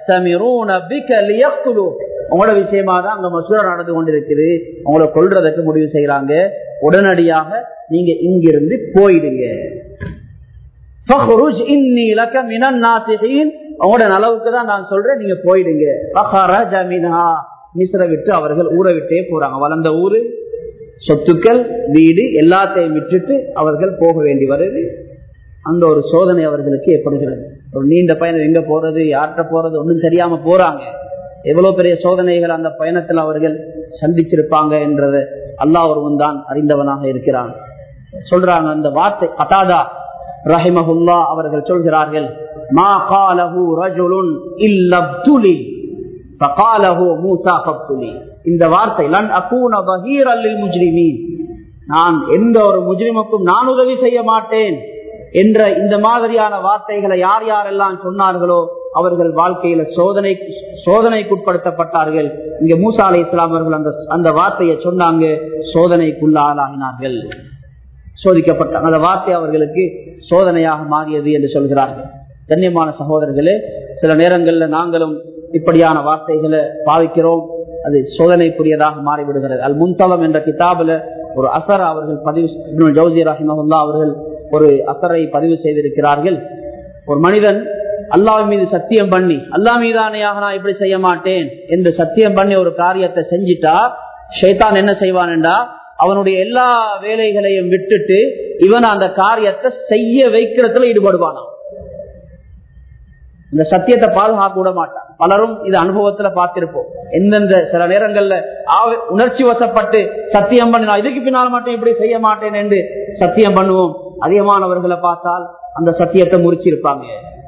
உங்களோட விஷயமா தான் அங்க மசூரா நடந்து கொண்டிருக்குது உங்களை கொள்றதுக்கு முடிவு செய்யறாங்க உடனடியாக நீங்க இங்கிருந்து போயிடுங்க உங்களோட நலவுக்கு தான் நான் சொல்றேன் நீங்க போயிடுங்க மிஸ்ர விட்டு அவர்கள் ஊரை விட்டே போறாங்க வளர்ந்த ஊரு சொத்துக்கள் வீடு எல்லாத்தையும் விட்டுட்டு அவர்கள் போக வேண்டி வருது அந்த ஒரு சோதனை அவர்களுக்கு ஏற்படுகிறது ஒரு நீண்ட பயணம் எங்க போறது யார்கிட்ட போறது ஒன்றும் தெரியாம போறாங்க எவ்வளவு பெரிய சோதனைகள் அந்த பயணத்தில் அவர்கள் சந்திச்சிருப்பாங்க என்றது அல்லாஹ் ஒருவன் தான் அறிந்தவனாக இருக்கிறான் சொல்றாங்க அந்த வார்த்தை கதாதா ரஹிமஹுல்லா அவர்கள் சொல்கிறார்கள் மா காலஹு ரஜுலுன் இல்லப்துலி ஃபகாலஹு மூசா ஃபப்துலி இந்த வார்த்தை லன் அகூன பஹீர் அல்லில் முஜ்ரிமீன் நான் எந்த ஒரு முஜ்ரிமுக்கும் நான் உதவி செய்ய மாட்டேன் என்ற இந்த மாதிரியான வார்த்தைகளை யார் யாரெல்லாம் சொன்னார்களோ அவர்கள் வாழ்க்கையில சோதனை சோதனைக்குட்படுத்தப்பட்டார்கள் இங்க மூசா அலை இஸ்லாம் அவர்கள் அந்த அந்த வார்த்தையை சொன்னாங்க சோதனைக்குள்ள ஆளாகினார்கள் சோதிக்கப்பட்ட அந்த வார்த்தை அவர்களுக்கு சோதனையாக மாறியது என்று சொல்கிறார்கள் கண்ணியமான சகோதரர்களே சில நேரங்கள்ல நாங்களும் இப்படியான வார்த்தைகளை பாவிக்கிறோம் அது சோதனைக்குரியதாக மாறிவிடுகிறது அல் முன்தலம் என்ற கிதாபுல ஒரு அசர் அவர்கள் பதிவு ஜவுசி ரஹிமஹுல்லா அவர்கள் ஒரு அசரை பதிவு செய்திருக்கிறார்கள் ஒரு மனிதன் அல்லாஹ் மீது சத்தியம் பண்ணி அல்லா மீதானையாக நான் இப்படி செய்ய மாட்டேன் என்று சத்தியம் பண்ணி ஒரு காரியத்தை செஞ்சிட்டா ஷைத்தான் என்ன செய்வான் என்றா அவனுடைய எல்லா வேலைகளையும் விட்டுட்டு இவன் அந்த காரியத்தை செய்ய வைக்கிறதுல ஈடுபடுவானான் இந்த சத்தியத்தை பாதுகாக்க விட மாட்டான் பலரும் இது அனுபவத்துல பார்த்திருப்போம் எந்தெந்த சில நேரங்கள்ல உணர்ச்சி வசப்பட்டு சத்தியம் பண்ணி நான் இதுக்கு பின்னால் மட்டும் இப்படி செய்ய மாட்டேன் என்று சத்தியம் பண்ணுவோம் அதிகமானவர்களை பார்த்தால் அந்த சத்தியத்தை முறிச்சிருப்பாங்க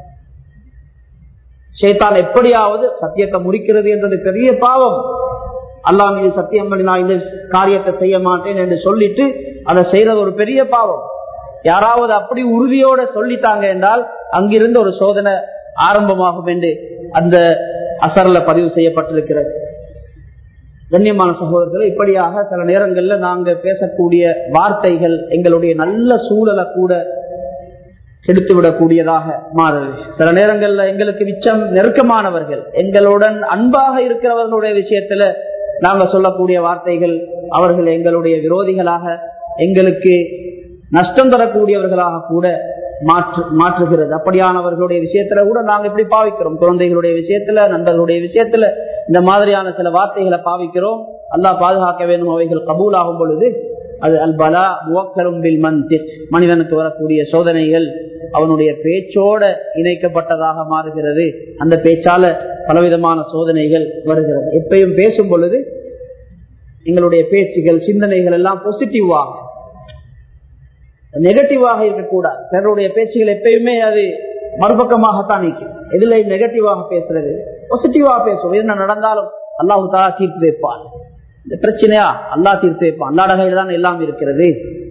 சேத்தான் எப்படியாவது சத்தியத்தை முறிக்கிறது என்றது பெரிய பாவம் அல்லா மீது சத்தியம் பண்ணி நான் இந்த காரியத்தை செய்ய மாட்டேன் என்று சொல்லிட்டு அதை செய்யறது ஒரு பெரிய பாவம் யாராவது அப்படி உறுதியோட சொல்லிட்டாங்க என்றால் அங்கிருந்து ஒரு சோதனை ஆரம்பமாகும் என்று அந்த அசர்ல பதிவு செய்யப்பட்டிருக்கிறது கண்ணியமான சகோதரர்கள் இப்படியாக சில நேரங்கள்ல நாங்க பேசக்கூடிய வார்த்தைகள் எங்களுடைய நல்ல சூழலை கூட கெடுத்து விடக்கூடியதாக மாறுது சில நேரங்கள்ல எங்களுக்கு மிச்சம் நெருக்கமானவர்கள் எங்களுடன் அன்பாக இருக்கிறவர்களுடைய விஷயத்துல நாங்க சொல்லக்கூடிய வார்த்தைகள் அவர்கள் எங்களுடைய விரோதிகளாக எங்களுக்கு நஷ்டம் தரக்கூடியவர்களாக கூட மாற்று மாற்றுகிறது அப்படியானவர்களுடைய விஷயத்துல கூட நாங்க எப்படி பாவிக்கிறோம் குழந்தைகளுடைய விஷயத்துல நண்பர்களுடைய விஷயத்துல இந்த மாதிரியான சில வார்த்தைகளை பாவிக்கிறோம் அல்லாஹ் பாதுகாக்க வேண்டும் அவைகள் கபூல் ஆகும் பொழுது அது அல் பலா முவக்கரும் பில் மந்திக் மனிதனுக்கு வரக்கூடிய சோதனைகள் அவனுடைய பேச்சோட இணைக்கப்பட்டதாக மாறுகிறது அந்த பேச்சால பலவிதமான சோதனைகள் வருகிறது எப்பயும் பேசும் பொழுது எங்களுடைய பேச்சுகள் சிந்தனைகள் எல்லாம் பாசிட்டிவாக நெகட்டிவாக இருக்கக்கூடாது சிலருடைய பேச்சுகள் எப்பயுமே அது மறுபக்கமாகத்தான் நிற்கும் எதுல நெகட்டிவாக பேசுறது பாசிட்டிவாக பேசுவோம் என்ன நடந்தாலும் அல்லாஹு தாலா தீர்த்து வைப்பான் இந்த பிரச்சனையா அல்லா தீர்த்து வைப்பான் அல்லாட கையில தான் எல்லாம் இருக்கிறது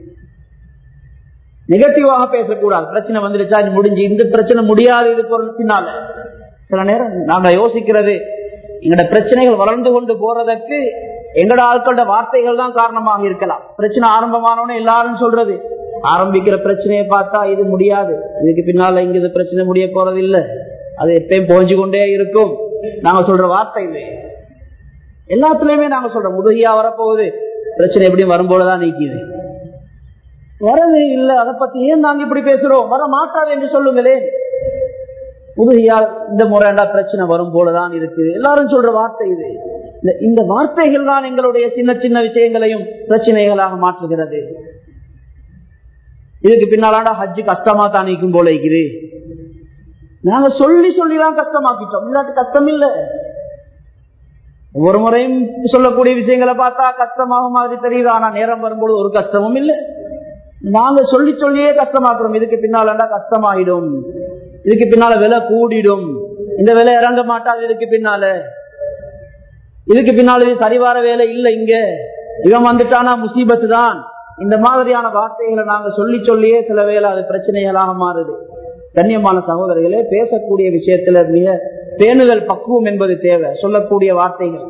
நெகட்டிவாக பேசக்கூடாது பிரச்சனை வந்துருச்சா இது முடிஞ்சு இந்த பிரச்சனை முடியாது இது பொருள் பின்னால சில நேரம் நாங்க யோசிக்கிறது எங்களோட பிரச்சனைகள் வளர்ந்து கொண்டு போறதற்கு எங்களோட ஆட்களோட வார்த்தைகள் தான் காரணமாக இருக்கலாம் பிரச்சனை ஆரம்பமானவனே எல்லாரும் சொல்றது ஆரம்பிக்கிற பிரச்சனையை பார்த்தா இது முடியாது இதுக்கு பின்னால இங்க இது பிரச்சனை முடிய போறது இல்ல அது எப்பயும் போஞ்சு கொண்டே இருக்கும் நாங்க சொல்ற வார்த்தை எல்லாத்துலயுமே நாங்க சொல்றோம் முதுகியா வரப்போகுது பிரச்சனை எப்படியும் வரும்போதுதான் நீக்குது வரவே இல்ல அதை பத்தி ஏன் நாங்க இப்படி பேசுறோம் வர மாட்டாது என்று சொல்லுங்களே முதுகியால் இந்த முறைண்டா பிரச்சனை வரும் போலதான் இருக்கு எல்லாரும் சொல்ற வார்த்தை இது இந்த வார்த்தைகள் தான் எங்களுடைய சின்ன சின்ன விஷயங்களையும் பிரச்சனைகளாக மாற்றுகிறது இதுக்கு பின்னாலாண்டா ஹஜ்ஜு கஷ்டமா தான் நிற்கும் போல இருக்குது நாங்க சொல்லி சொல்லிதான் கஷ்டமாக்கிட்டோம் இல்லாட்டி கஷ்டம் இல்ல ஒவ்வொரு முறையும் சொல்லக்கூடிய விஷயங்களை பார்த்தா கஷ்டமாக மாதிரி தெரியுது ஆனா நேரம் வரும்போது ஒரு கஷ்டமும் இல்லை நாங்க சொல்லி சொல்லியே கஷ்டமாக்குறோம் இதுக்கு பின்னாலண்டா கஷ்டமாயிடும் இதுக்கு பின்னால விலை கூடிடும் இந்த விலை இறங்க மாட்டாது இதுக்கு பின்னால இதுக்கு பின்னால இது சரிவார வேலை இல்லை இங்க இவன் வந்துட்டானா முசீபத்து தான் இந்த மாதிரியான வார்த்தைகளை நாங்க சொல்லி சொல்லியே சில வேலை அது பிரச்சனைகளாக மாறுது கண்ணியமான சகோதரர்களே பேசக்கூடிய விஷயத்துல மிக பேணுதல் பக்குவம் என்பது தேவை சொல்லக்கூடிய வார்த்தைகள்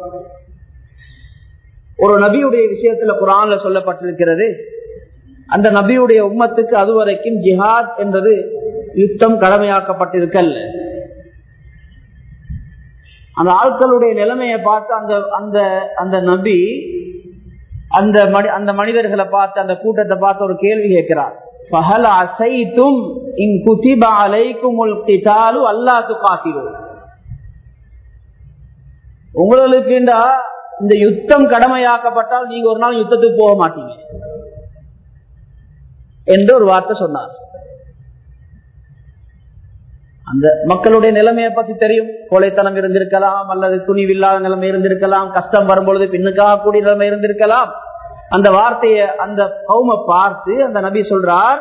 ஒரு நபியுடைய விஷயத்துல குரான்ல சொல்லப்பட்டிருக்கிறது அந்த நபியுடைய உம்மத்துக்கு அதுவரைக்கும் ஜிஹாத் என்பது யுத்தம் கடமையாக்கப்பட்டிருக்கல்ல அந்த ஆட்களுடைய நிலைமையை பார்த்து அந்த அந்த அந்த நபி அந்த அந்த மனிதர்களை பார்த்து அந்த கூட்டத்தை பார்த்து ஒரு கேள்வி கேட்கிறார் பகல் அசைத்தும் இன் குதிபா அலைக்கும் அல்லா துக்காத்திரும் உங்களுக்கு இந்த யுத்தம் கடமையாக்கப்பட்டால் நீங்க ஒரு நாள் யுத்தத்துக்கு போக மாட்டீங்க என்று ஒரு வார்த்தை சொன்னார் அந்த மக்களுடைய நிலைமையை பத்தி தெரியும் கொலைத்தனம் இருந்திருக்கலாம் அல்லது துணிவில்லாத நிலைமை இருந்திருக்கலாம் கஷ்டம் வரும்பொழுது பின்னுக்காக கூடிய நிலைமை இருந்திருக்கலாம் அந்த வார்த்தைய அந்த கௌம பார்த்து அந்த நபி சொல்றார்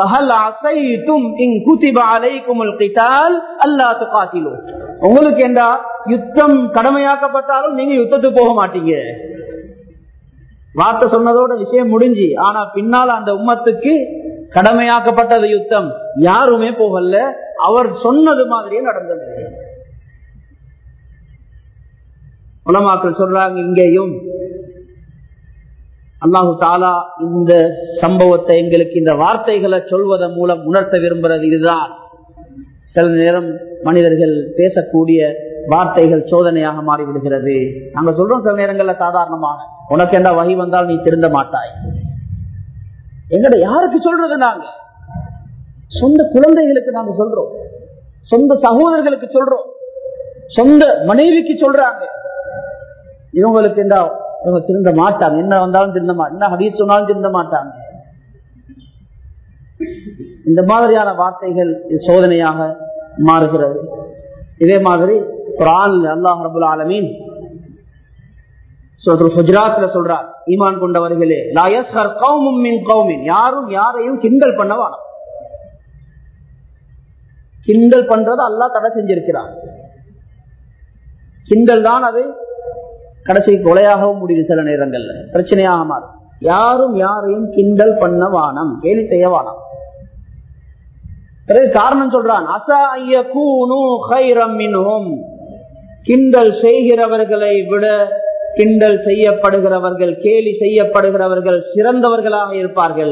உங்களுக்கு என்றா யுத்தம் கடமையாக்கப்பட்டாலும் நீங்க யுத்தத்துக்கு போக மாட்டீங்க வார்த்தை சொன்னதோட விஷயம் முடிஞ்சு ஆனா பின்னால் அந்த உம்மத்துக்கு கடமையாக்கப்பட்டது யுத்தம் யாருமே போகல அவர் சொன்னது மாதிரியே நடந்தது உலமாக்கள் சொல்றாங்க இங்கேயும் அல்லாஹு தாலா இந்த சம்பவத்தை எங்களுக்கு இந்த வார்த்தைகளை சொல்வதன் மூலம் உணர்த்த விரும்புறது இதுதான் சில நேரம் மனிதர்கள் பேசக்கூடிய வார்த்தைகள் சோதனையாக மாறிவிடுகிறது நாங்க சொல்றோம் சில நேரங்கள்ல சாதாரணமாக உனக்கு என்ன வகை வந்தால் நீ திருந்த மாட்டாய் எங்கட யாருக்கு சொல்றது நாங்க சொந்த குழந்தைகளுக்கு நாங்க சொல்றோம் சொந்த சகோதரர்களுக்கு சொல்றோம் சொந்த மனைவிக்கு சொல்றாங்க இவங்களுக்கு என்ன இவங்க திருந்த மாட்டாங்க என்ன வந்தாலும் திருந்த மாட்டாங்க என்ன ஹதீஸ் சொன்னாலும் திருந்த மாட்டாங்க இந்த மாதிரியான வார்த்தைகள் சோதனையாக மாறுகிறது இதே மாதிரி குரான் அல்லாஹ் ரபுல் ஆலமீன் குஜராத்ல சொல்றார் ஈமான் கொண்டவர்களே யாரும் யாரையும் கிண்டல் பண்ண வேணாம் கிண்டல் பண்றது அல்லா தடை செஞ்சிருக்கிறார் கிண்டல் தான் அது கடைசி கொலையாகவும் முடியும் சில நேரங்கள்ல பிரச்சனையாக மாறும் யாரும் யாரையும் கிண்டல் பண்ண வானம் கேலி செய்ய வானம் பிறகு காரணம் சொல்றான் அசா ஐயகூனு கைரம் மின்ஹும் கிண்டல் செய்கிறவர்களை விட கிண்டல் செய்யப்படுகிறவர்கள் கேலி செய்யப்படுகிறவர்கள் சிறந்தவர்களாக இருப்பார்கள்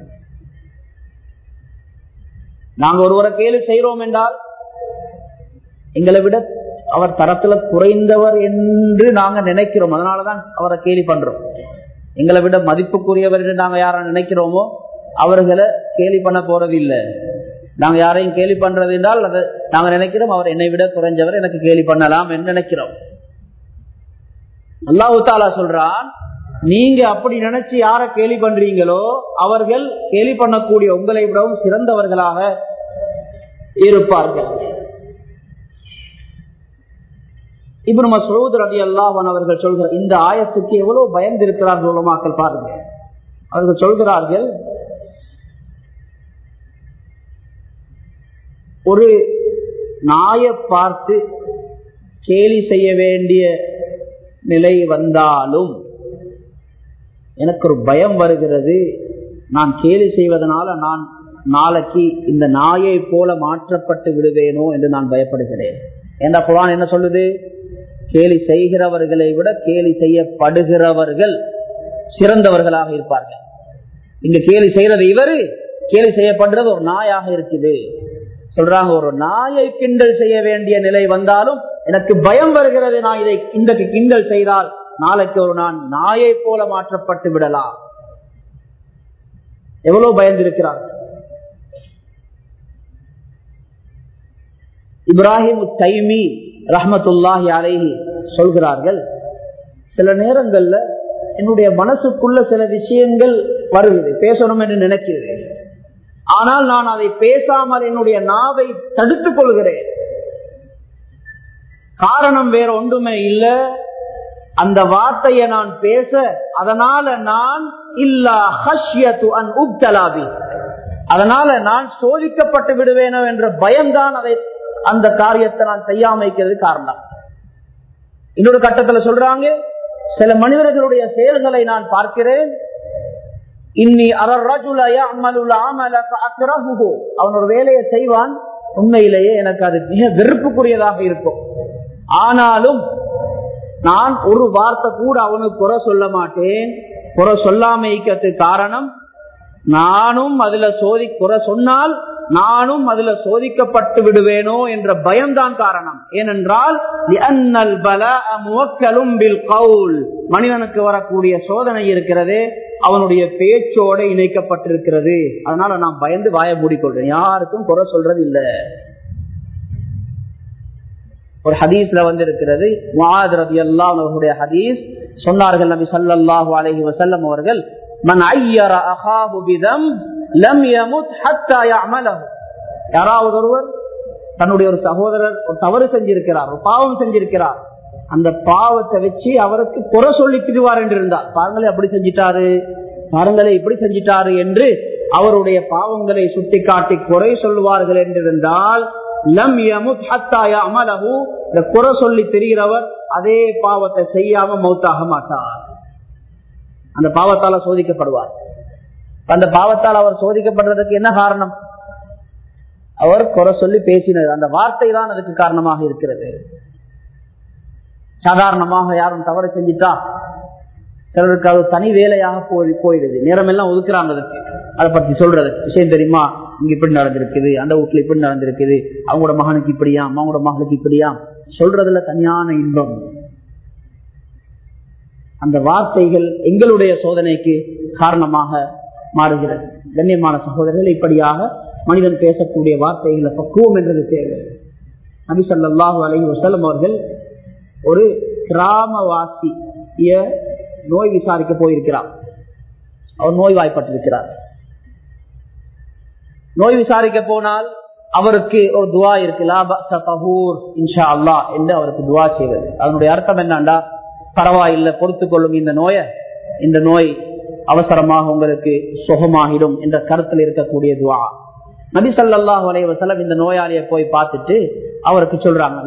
நாங்க ஒருவரை கேலி செய்கிறோம் என்றால் எங்களை விட அவர் தரத்துல குறைந்தவர் என்று நாங்க நினைக்கிறோம் அதனாலதான் அவரை கேலி பண்றோம் எங்களை விட மதிப்புக்குரியவர் என்று நாங்க யார நினைக்கிறோமோ அவர்களை கேலி பண்ண போறது இல்லை நாங்க யாரையும் கேலி பண்றது என்றால் அது நாங்க நினைக்கிறோம் அவர் என்னை விட குறைஞ்சவர் எனக்கு கேலி பண்ணலாம் என்று நினைக்கிறோம் அல்லாஹு தாலா சொல்றான் நீங்க அப்படி நினைச்சு யார கேலி பண்றீங்களோ அவர்கள் கேலி பண்ணக்கூடிய உங்களை விடவும் சிறந்தவர்களாக இருப்பார்கள் இப்ப மசூத் ரதி அல்லாஹன் அவர்கள் சொல்கிற இந்த ஆயத்துக்கு எவ்வளவு பயந்து இருக்கிறார்கள் உலமாக்கள் பாருங்க அவர்கள் சொல்கிறார்கள் ஒரு நாயை பார்த்து கேலி செய்ய வேண்டிய நிலை வந்தாலும் எனக்கு ஒரு பயம் வருகிறது நான் கேலி செய்வதனால நான் நாளைக்கு இந்த நாயை போல மாற்றப்பட்டு விடுவேனோ என்று நான் பயப்படுகிறேன் என்ற குரான் என்ன சொல்லுது கேலி செய்கிறவர்களை விட கேலி செய்யப்படுகிறவர்கள் சிறந்தவர்களாக இருப்பார்கள் இங்க கேலி செய்யறது இவரு கேலி செய்யப்படுறது ஒரு நாயாக இருக்குது சொல்றாங்க ஒரு நாயை கிண்டல் செய்ய வேண்டிய நிலை வந்தாலும் எனக்கு பயம் வருகிறது நான் இதை இன்றைக்கு கிண்டல் செய்தால் நாளைக்கு ஒரு நான் நாயை போல மாற்றப்பட்டு விடலாம் எவ்வளவு பயந்திருக்கிறார் இப்ராஹிம் தைமி ரஹமத்துல்லாஹி அலைஹி சொல்கிறார்கள் சில நேரங்கள்ல என்னுடைய மனசுக்குள்ள சில விஷயங்கள் வருகிறது பேசணும் என்று நினைக்கிறேன் ஆனால் நான் அதை பேசாமல் என்னுடைய நாவை தடுத்துக் கொள்கிறேன் காரணம் வேற ஒன்றுமே இல்ல அந்த வார்த்தையை நான் பேச அதனால நான் இல்லா ஹஷ்யத்து அன் உப்தலாபி அதனால நான் சோதிக்கப்பட்டு விடுவேனோ என்ற பயம்தான் அதை அந்த காரியத்தை நான் செய்யாமைக்கிறது காரணம் இன்னொரு கட்டத்துல சொல்றாங்க சில மனிதர்களுடைய செயல்களை நான் பார்க்கிறேன் இன்னி அவன் ஒரு வேலையை செய்வான் உண்மையிலேயே எனக்கு அது மிக வெறுப்புக்குரியதாக இருக்கும் ஆனாலும் நான் ஒரு வார்த்தை கூட அவனுக்கு குறை சொல்ல மாட்டேன் குறை சொல்லாமைக்கிறதுக்கு காரணம் நானும் அதுல சோதி குறை சொன்னால் நானும் அதுல சோதிக்கப்பட்டு விடுவேனோ என்ற பயம்தான் காரணம் ஏனென்றால் மனிதனுக்கு வரக்கூடிய சோதனை இருக்கிறது அவனுடைய பேச்சோட இணைக்கப்பட்டிருக்கிறது அதனால நான் பயந்து வாய மூடிக்கொள்றேன் யாருக்கும் குறை சொல்றது இல்ல ஒரு ஹதீஸ்ல வந்து இருக்கிறது அவர்களுடைய ஹதீஸ் சொன்னார்கள் நபி சல்லாஹூ அலஹி வசல்லம் அவர்கள் மன் ஐயர அஹாபு பிதம் லம் யமுத் ஹத்தா யஅமலஹு யாராவது ஒருவர் தன்னுடைய ஒரு சகோதரர் ஒரு தவறு செஞ்சிருக்கிறார் ஒரு பாவம் செஞ்சிருக்கிறார் அந்த பாவத்தை வச்சு அவருக்கு குறை சொல்லி திரிவார் என்று இருந்தார் பாருங்களே அப்படி செஞ்சிட்டாரு பாருங்களே இப்படி செஞ்சிட்டாரு என்று அவருடைய பாவங்களை சுட்டிக்காட்டி குறை சொல்லுவார்கள் என்றிருந்தால் லம் யமுத் ஹத்தா யஅமலஹு இந்த குறை சொல்லி தெரிகிறவர் அதே பாவத்தை செய்யாம மௌத்தாக மாட்டார் அந்த பாவத்தால சோதிக்கப்படுவார் அந்த பாவத்தால் அவர் சோதிக்கப்படுறதுக்கு என்ன காரணம் அவர் குறை சொல்லி பேசினது அந்த வார்த்தை தான் அதுக்கு காரணமாக இருக்கிறது சாதாரணமாக யாரும் தவறு செஞ்சிட்டா சிலருக்கு அது தனி வேலையாக போய் போயிடுது நேரம் எல்லாம் ஒதுக்குறாங்க அதுக்கு அதை பத்தி சொல்றது விஷயம் தெரியுமா இங்க இப்படி நடந்திருக்குது அந்த வீட்டுல இப்படி நடந்திருக்குது அவங்களோட மகனுக்கு இப்படியாம் அவங்களோட மகளுக்கு இப்படியாம் சொல்றதுல தனியான இன்பம் அந்த வார்த்தைகள் எங்களுடைய சோதனைக்கு காரணமாக மாறுகிறது கண்ணியமான சகோதரர்கள் இப்படியாக மனிதன் பேசக்கூடிய வார்த்தைகளை பக்குவம் என்றது தேவை நபி சொல்லாஹு அலி வசலம் அவர்கள் ஒரு கிராமவாசிய நோய் விசாரிக்க போயிருக்கிறார் அவர் நோய் வாய்ப்பட்டிருக்கிறார் நோய் விசாரிக்க போனால் அவருக்கு ஒரு துவா இருக்கு இன்ஷா அல்லா என்று அவருக்கு துவா செய்வது அதனுடைய அர்த்தம் என்னண்டா பரவாயில்லை பொறுத்துக் கொள்ளும் இந்த நோயை இந்த நோய் அவசரமாக உங்களுக்கு சுகமாகிடும் என்ற கருத்தில் இருக்கக்கூடிய துவா நபி சல்லாஹ் வலைவசலம் இந்த நோயாளியை போய் பார்த்துட்டு அவருக்கு சொல்றாங்க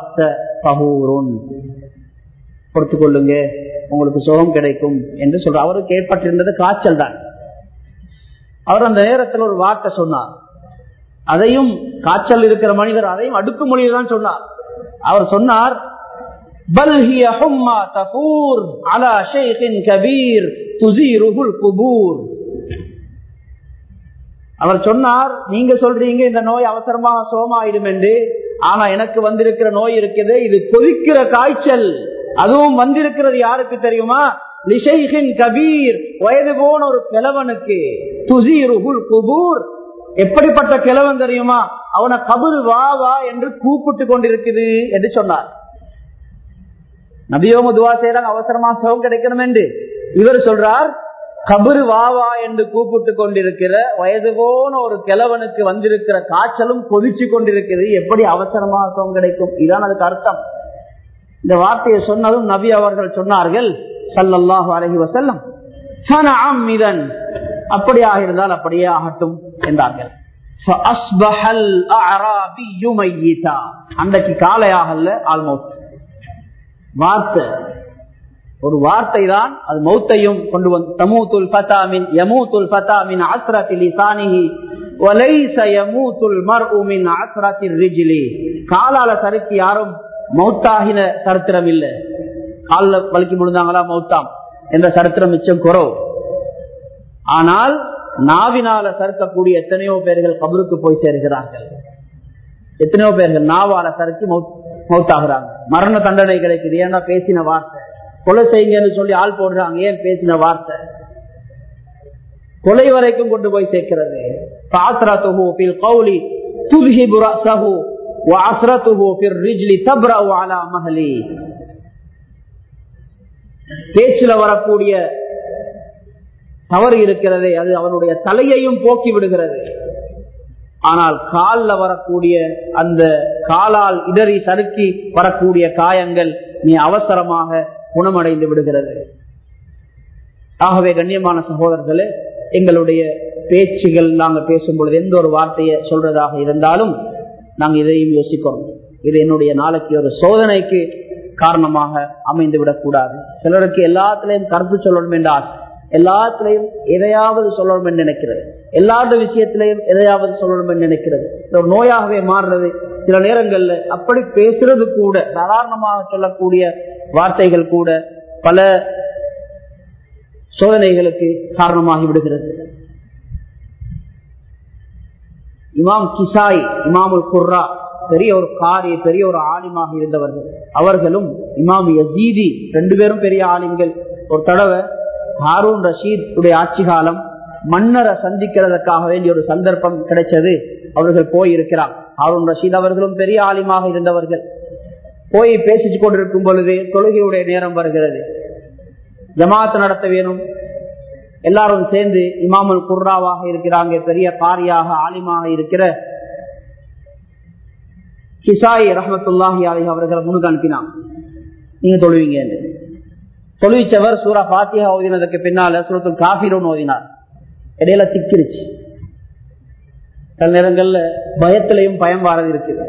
பொறுத்து கொள்ளுங்க உங்களுக்கு சுகம் கிடைக்கும் என்று சொல்ற அவருக்கு ஏற்பட்டிருந்தது காய்ச்சல் தான் அவர் அந்த நேரத்தில் ஒரு வார்த்தை சொன்னார் அதையும் காய்ச்சல் இருக்கிற மனிதர் அதையும் அடுக்கு மொழியில் தான் சொன்னார் அவர் சொன்னார் பல் ஹிய ஹும்மா தஃபூர் அலா ஷைഖின் கபீர் துஸீருஹுல் குபூர் அவர் சொன்னார் நீங்க சொல்றீங்க இந்த நோய் அவசரமாக சோமாயிடும் என்று ஆனா எனக்கு வந்திருக்கிற நோய் இருக்குது இது கொதிக்கிற காய்ச்சல் அதுவும் வந்திருக்கிறது யாருக்கு தெரியுமா லிஷைஹின் கபீர் வயது போன ஒரு கிழவனுக்கு துசீருகுல் குபூர் எப்படிப்பட்ட கிழவன் தெரியுமா அவனை கபரு வா வா என்று கூப்பிட்டு கொண்டிருக்குது என்று சொன்னார் நபியோம துவா செய்யறாங்க அவசரமா சுகம் கிடைக்கணும் என்று இவர் சொல்றார் கபரு வாவா என்று கூப்பிட்டு கொண்டிருக்கிற வயது போன ஒரு கிழவனுக்கு வந்திருக்கிற காய்ச்சலும் கொதிச்சு கொண்டிருக்கிறது எப்படி அவசரமா சுகம் கிடைக்கும் இதுதான் அதுக்கு அர்த்தம் இந்த வார்த்தையை சொன்னதும் நபி அவர்கள் சொன்னார்கள் சல்லல்லாஹு அலஹி வசல்லம் இதன் அப்படியாக இருந்தால் அப்படியே ஆகட்டும் என்றார்கள் அன்றைக்கு காலையாகல ஆல்மோஸ்ட் வார்த்தை ஒரு வார்த்தை தான் அது மௌத்தையும் கொண்டு வந்து தமூத்துல் ஃபதாமின் யமூத்துல் ஃபதாமின் ஆஸ்ரத்தில் லிசானிஹி வலைஸ யமூத்துல் மர்உ மின் ஆஸ்ரத்தில் ரிஜ்லி காலால சறுக்கி யாரும் மௌத்தாகின சரித்திரம் இல்ல கால்ல வலிக்கி முடிந்தாங்களா மௌத்தாம் என்ற சரித்திரம் மிச்சம் குறவு ஆனால் நாவினால சறுக்கக்கூடிய எத்தனையோ பேர்கள் கபருக்கு போய் சேர்கிறார்கள் எத்தனையோ பேர்கள் நாவால சறுக்கி மௌத்தாகிறாங்க மரண தண்டனை கிடைக்குது ஏன்னா பேசின வார்த்தை கொலை செய்யுங்கன்னு சொல்லி ஆள் போடுறாங்க ஏன் பேசின வார்த்தை கொலை வரைக்கும் கொண்டு போய் சேர்க்கிறது பேச்சில வரக்கூடிய தவறு இருக்கிறது அது அவனுடைய தலையையும் போக்கி விடுகிறது ஆனால் காலில் வரக்கூடிய அந்த காலால் இடறி சறுக்கி வரக்கூடிய காயங்கள் நீ அவசரமாக குணமடைந்து விடுகிறது ஆகவே கண்ணியமான சகோதரர்களே எங்களுடைய பேச்சுகள் நாங்கள் பேசும் பொழுது எந்த ஒரு வார்த்தையை சொல்றதாக இருந்தாலும் நாங்கள் இதையும் யோசிக்கிறோம் இது என்னுடைய நாளைக்கு ஒரு சோதனைக்கு காரணமாக அமைந்து விடக்கூடாது சிலருக்கு எல்லாத்திலையும் கருத்து சொல்லணும் என்ற ஆசை எல்லாத்திலையும் எதையாவது சொல்லணும் என்று நினைக்கிறது எல்லாருடைய விஷயத்திலையும் எதையாவது சொல்லணும் என்று நினைக்கிறது ஒரு நோயாகவே மாறுறது சில நேரங்கள்ல அப்படி பேசுறது கூட சாதாரணமாக சொல்லக்கூடிய வார்த்தைகள் கூட பல சோதனைகளுக்கு காரணமாகி விடுகிறது இமாம் கிசாய் இமாமுல் குர்ரா பெரிய ஒரு காரி பெரிய ஒரு ஆலிமாக இருந்தவர்கள் அவர்களும் இமாம் யசீதி ரெண்டு பேரும் பெரிய ஆலிம்கள் ஒரு தடவை ஹாரூன் ரஷீத் உடைய ஆட்சி காலம் மன்னரை சந்திக்கிறதுக்காக வேண்டிய ஒரு சந்தர்ப்பம் கிடைச்சது அவர்கள் போயிருக்கிறார் ஹாரூன் ரஷீத் அவர்களும் பெரிய ஆலிமாக இருந்தவர்கள் போய் பேசிச்சு கொண்டிருக்கும் பொழுது தொழுகையுடைய நேரம் வருகிறது ஜமாத்து நடத்த வேணும் எல்லாரும் சேர்ந்து இமாமுல் குர்ராவாக இருக்கிறாங்க பெரிய காரியாக ஆலிமாக இருக்கிற கிசாய் ரஹமத்துல்லாஹி அலி அவர்களை முன்னுக்கு அனுப்பினான் நீங்க தொழுவீங்க தொழுவிச்சவர் சூரா பாத்தியா ஓதினதுக்கு பின்னால சூரத்துல் காஃபிரோன்னு ஓதினார் இடையில திக்கிருச்சு சில நேரங்கள்ல பயத்திலையும் பயம் வாரது இருக்குது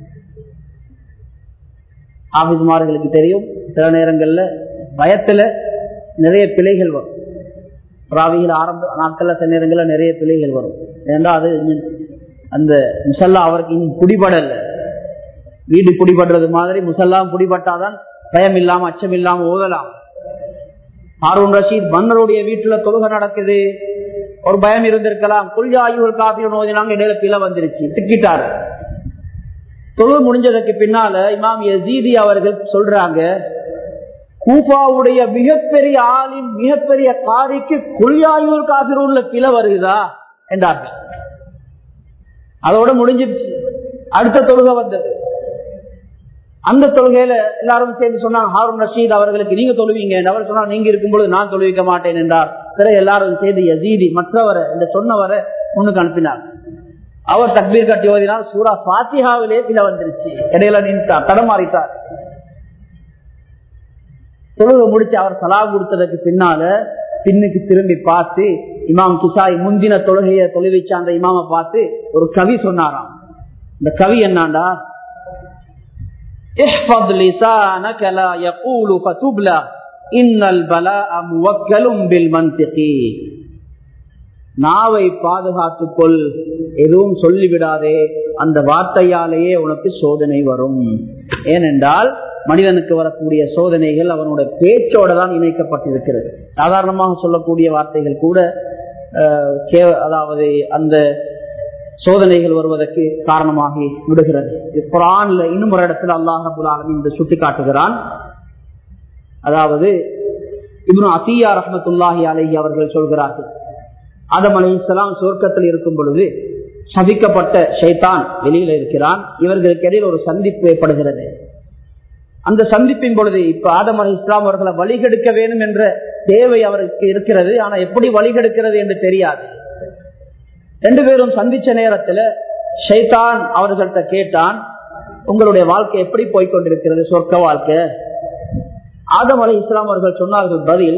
ஆபிஸ்மார்களுக்கு தெரியும் சில நேரங்கள்ல பயத்துல நிறைய பிழைகள் வரும் ராவிகள் ஆரம்ப நாட்கள்ல சில நேரங்கள்ல நிறைய பிழைகள் வரும் ஏன்னா அது அந்த முசல்லா அவருக்கு இன்னும் குடிபடல வீடு குடிபடுறது மாதிரி முசல்லாம் குடிபட்டாதான் பயம் இல்லாம அச்சம் இல்லாம ஓதலாம் ஹாரூன் ரஷீத் மன்னருடைய வீட்டுல தொழுகை நடக்குது ஒரு பயம் இருந்திருக்கலாம் குல்யாயுகள் காப்பி நோதினாங்க இடையில பில வந்துருச்சு திக்கிட்டாரு தொழு முடிஞ்சதுக்கு பின்னால இமாம் யசீதி அவர்கள் சொல்றாங்க கூஃபாவுடைய மிகப்பெரிய ஆளின் மிகப்பெரிய காரிக்கு குல்யாயூர் காபிரூன்ல பில வருகுதா என்றார்கள் அதோட முடிஞ்சிருச்சு அடுத்த தொழுகை வந்தது அந்த தொழுகையில எல்லாரும் சேர்ந்து சொன்னாங்க ஹாரூன் ரஷீத் அவர்களுக்கு நீங்க தொழுவீங்க அவர் சொன்னா நீங்க இருக்கும்போது நான் தொழுவிக்க மாட்டேன் என்றார் பிறகு எல்லாரும் சேர்ந்து யசீதி மற்றவரை இந்த சொன்னவரை முன்னுக்கு அனுப்பினார் அவர் தக்பீர் கட்டி ஓதினால் சூரா பாத்தியாவிலே பில வந்துருச்சு இடையில நின்றார் தடமாறிட்டார் தொழுகை முடிச்சு அவர் சலா கொடுத்ததுக்கு பின்னால பின்னுக்கு திரும்பி பார்த்து இமாம் கிசாய் முந்தின தொழுகைய தொழுவிச்ச அந்த இமாம பார்த்து ஒரு கவி சொன்னாராம் இந்த கவி என்னாண்டா احفظ لسانك لا يقول فتبلى ان البلاء موكل بالمنطق நாவை பாதுகாத்துக்கொள் எதுவும் சொல்லிவிடாதே அந்த வார்த்தையாலேயே உனக்கு சோதனை வரும் ஏனென்றால் மனிதனுக்கு வரக்கூடிய சோதனைகள் அவனுடைய பேச்சோட தான் இணைக்கப்பட்டிருக்கிறது சாதாரணமாக சொல்லக்கூடிய வார்த்தைகள் கூட அதாவது அந்த சோதனைகள் வருவதற்கு காரணமாகி விடுகிறது குரான்ல இன்னும் ஒரு இடத்துல அல்லாஹ் ரபுல் இந்த சுட்டி காட்டுகிறான் அதாவது இப்னு அசியா ரஹமத்துல்லாஹி அலஹி அவர்கள் சொல்கிறார்கள் ஆதம் அலி இஸ்லாம் சுவர்க்கத்தில் இருக்கும் பொழுது சபிக்கப்பட்ட ஷைத்தான் வெளியில இருக்கிறான் இவர்களுக்கு இடையில் ஒரு சந்திப்பு ஏற்படுகிறது அந்த சந்திப்பின் பொழுது இப்ப ஆதம் அலி இஸ்லாம் அவர்களை வழிகெடுக்க வேண்டும் என்ற தேவை அவருக்கு இருக்கிறது ஆனா எப்படி வழிகெடுக்கிறது என்று தெரியாது ரெண்டு பேரும் சந்திச்ச நேரத்துல ஷைத்தான் அவர்கள்ட்ட கேட்டான் உங்களுடைய வாழ்க்கை எப்படி போய்கொண்டிருக்கிறது சொர்க்க வாழ்க்கை ஆதம் அலி இஸ்லாம் அவர்கள் சொன்னார்கள் பதில்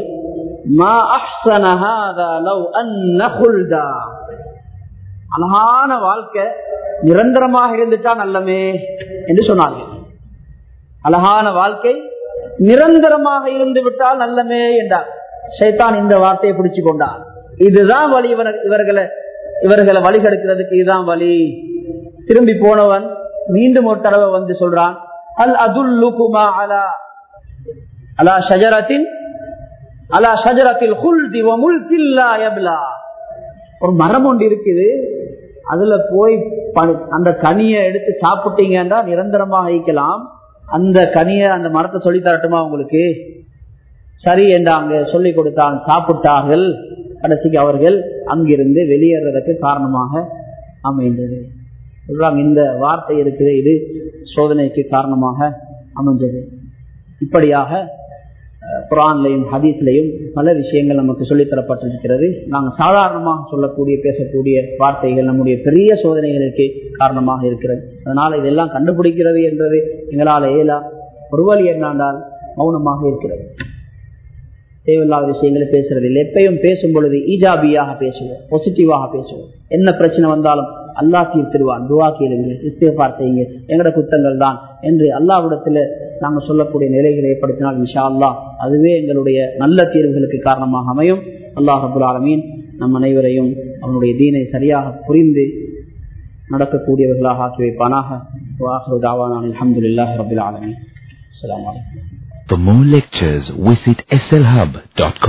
அழகான வாழ்க்கை நிரந்தரமாக இருந்துட்டா நல்லமே என்று சொன்னார்கள் அழகான வாழ்க்கை நிரந்தரமாக இருந்து விட்டால் நல்லமே என்றார் சைத்தான் இந்த வார்த்தையை பிடிச்சு கொண்டார் இதுதான் வழி இவர்களை இவர்களை வழி கெடுக்கிறதுக்கு இதுதான் வழி திரும்பி போனவன் மீண்டும் ஒரு தடவை வந்து சொல்றான் அல் அதுல்லுகுமா அலா அலா ஷஜரத்தின் அலா ஷஜரத்தில் ஹுல்தி வமுல்கில்லா யப்லா ஒரு மரம் ஒன்று இருக்குது அதுல போய் அந்த கனியை எடுத்து சாப்பிட்டீங்கன்னா நிரந்தரமாக வைக்கலாம் அந்த கனியை அந்த மரத்தை சொல்லி தரட்டுமா உங்களுக்கு சரி என்றாங்க சொல்லி கொடுத்தான் சாப்பிட்டார்கள் கடைசிக்கு அவர்கள் அங்கிருந்து வெளியேறதற்கு காரணமாக அமைந்தது சொல்றாங்க இந்த வார்த்தை இருக்குது இது சோதனைக்கு காரணமாக அமைஞ்சது இப்படியாக குரான்லையும் ஹதீஸ்லையும் பல விஷயங்கள் நமக்கு சொல்லித்தரப்பட்டிருக்கிறது நாங்கள் சாதாரணமாக சொல்லக்கூடிய பேசக்கூடிய வார்த்தைகள் நம்முடைய பெரிய சோதனைகளுக்கு காரணமாக இருக்கிறது அதனால இதெல்லாம் கண்டுபிடிக்கிறது என்றது எங்களால் ஏலா ஒரு வழி என்னாண்டால் மௌனமாக இருக்கிறது தேவையில்லாத விஷயங்களை பேசுறது இல்லை எப்பயும் பேசும் பொழுது ஈஜாபியாக பேசுவோம் பாசிட்டிவாக பேசுவோம் என்ன பிரச்சனை வந்தாலும் அல்லா தீர்த்திடுவான் துவா கேளுங்க இஸ்தேபார் செய்யுங்க எங்கட குத்தங்கள் தான் என்று அல்லாவிடத்துல நாங்க சொல்லக்கூடிய நிலைகளை ஏற்படுத்தினால் இன்ஷா அல்லா அதுவே எங்களுடைய நல்ல தீர்வுகளுக்கு காரணமாக அமையும் அல்லாஹ் அபுல் ஆலமீன் நம் அனைவரையும் அவனுடைய தீனை சரியாக புரிந்து நடக்கக்கூடியவர்களாக ஆக்கி வைப்பானாக அலமதுல்லாஹ் ரபுல் ஆலமீன் அஸ்லாம் வலைக்கம் For more lectures, visit slhub.com.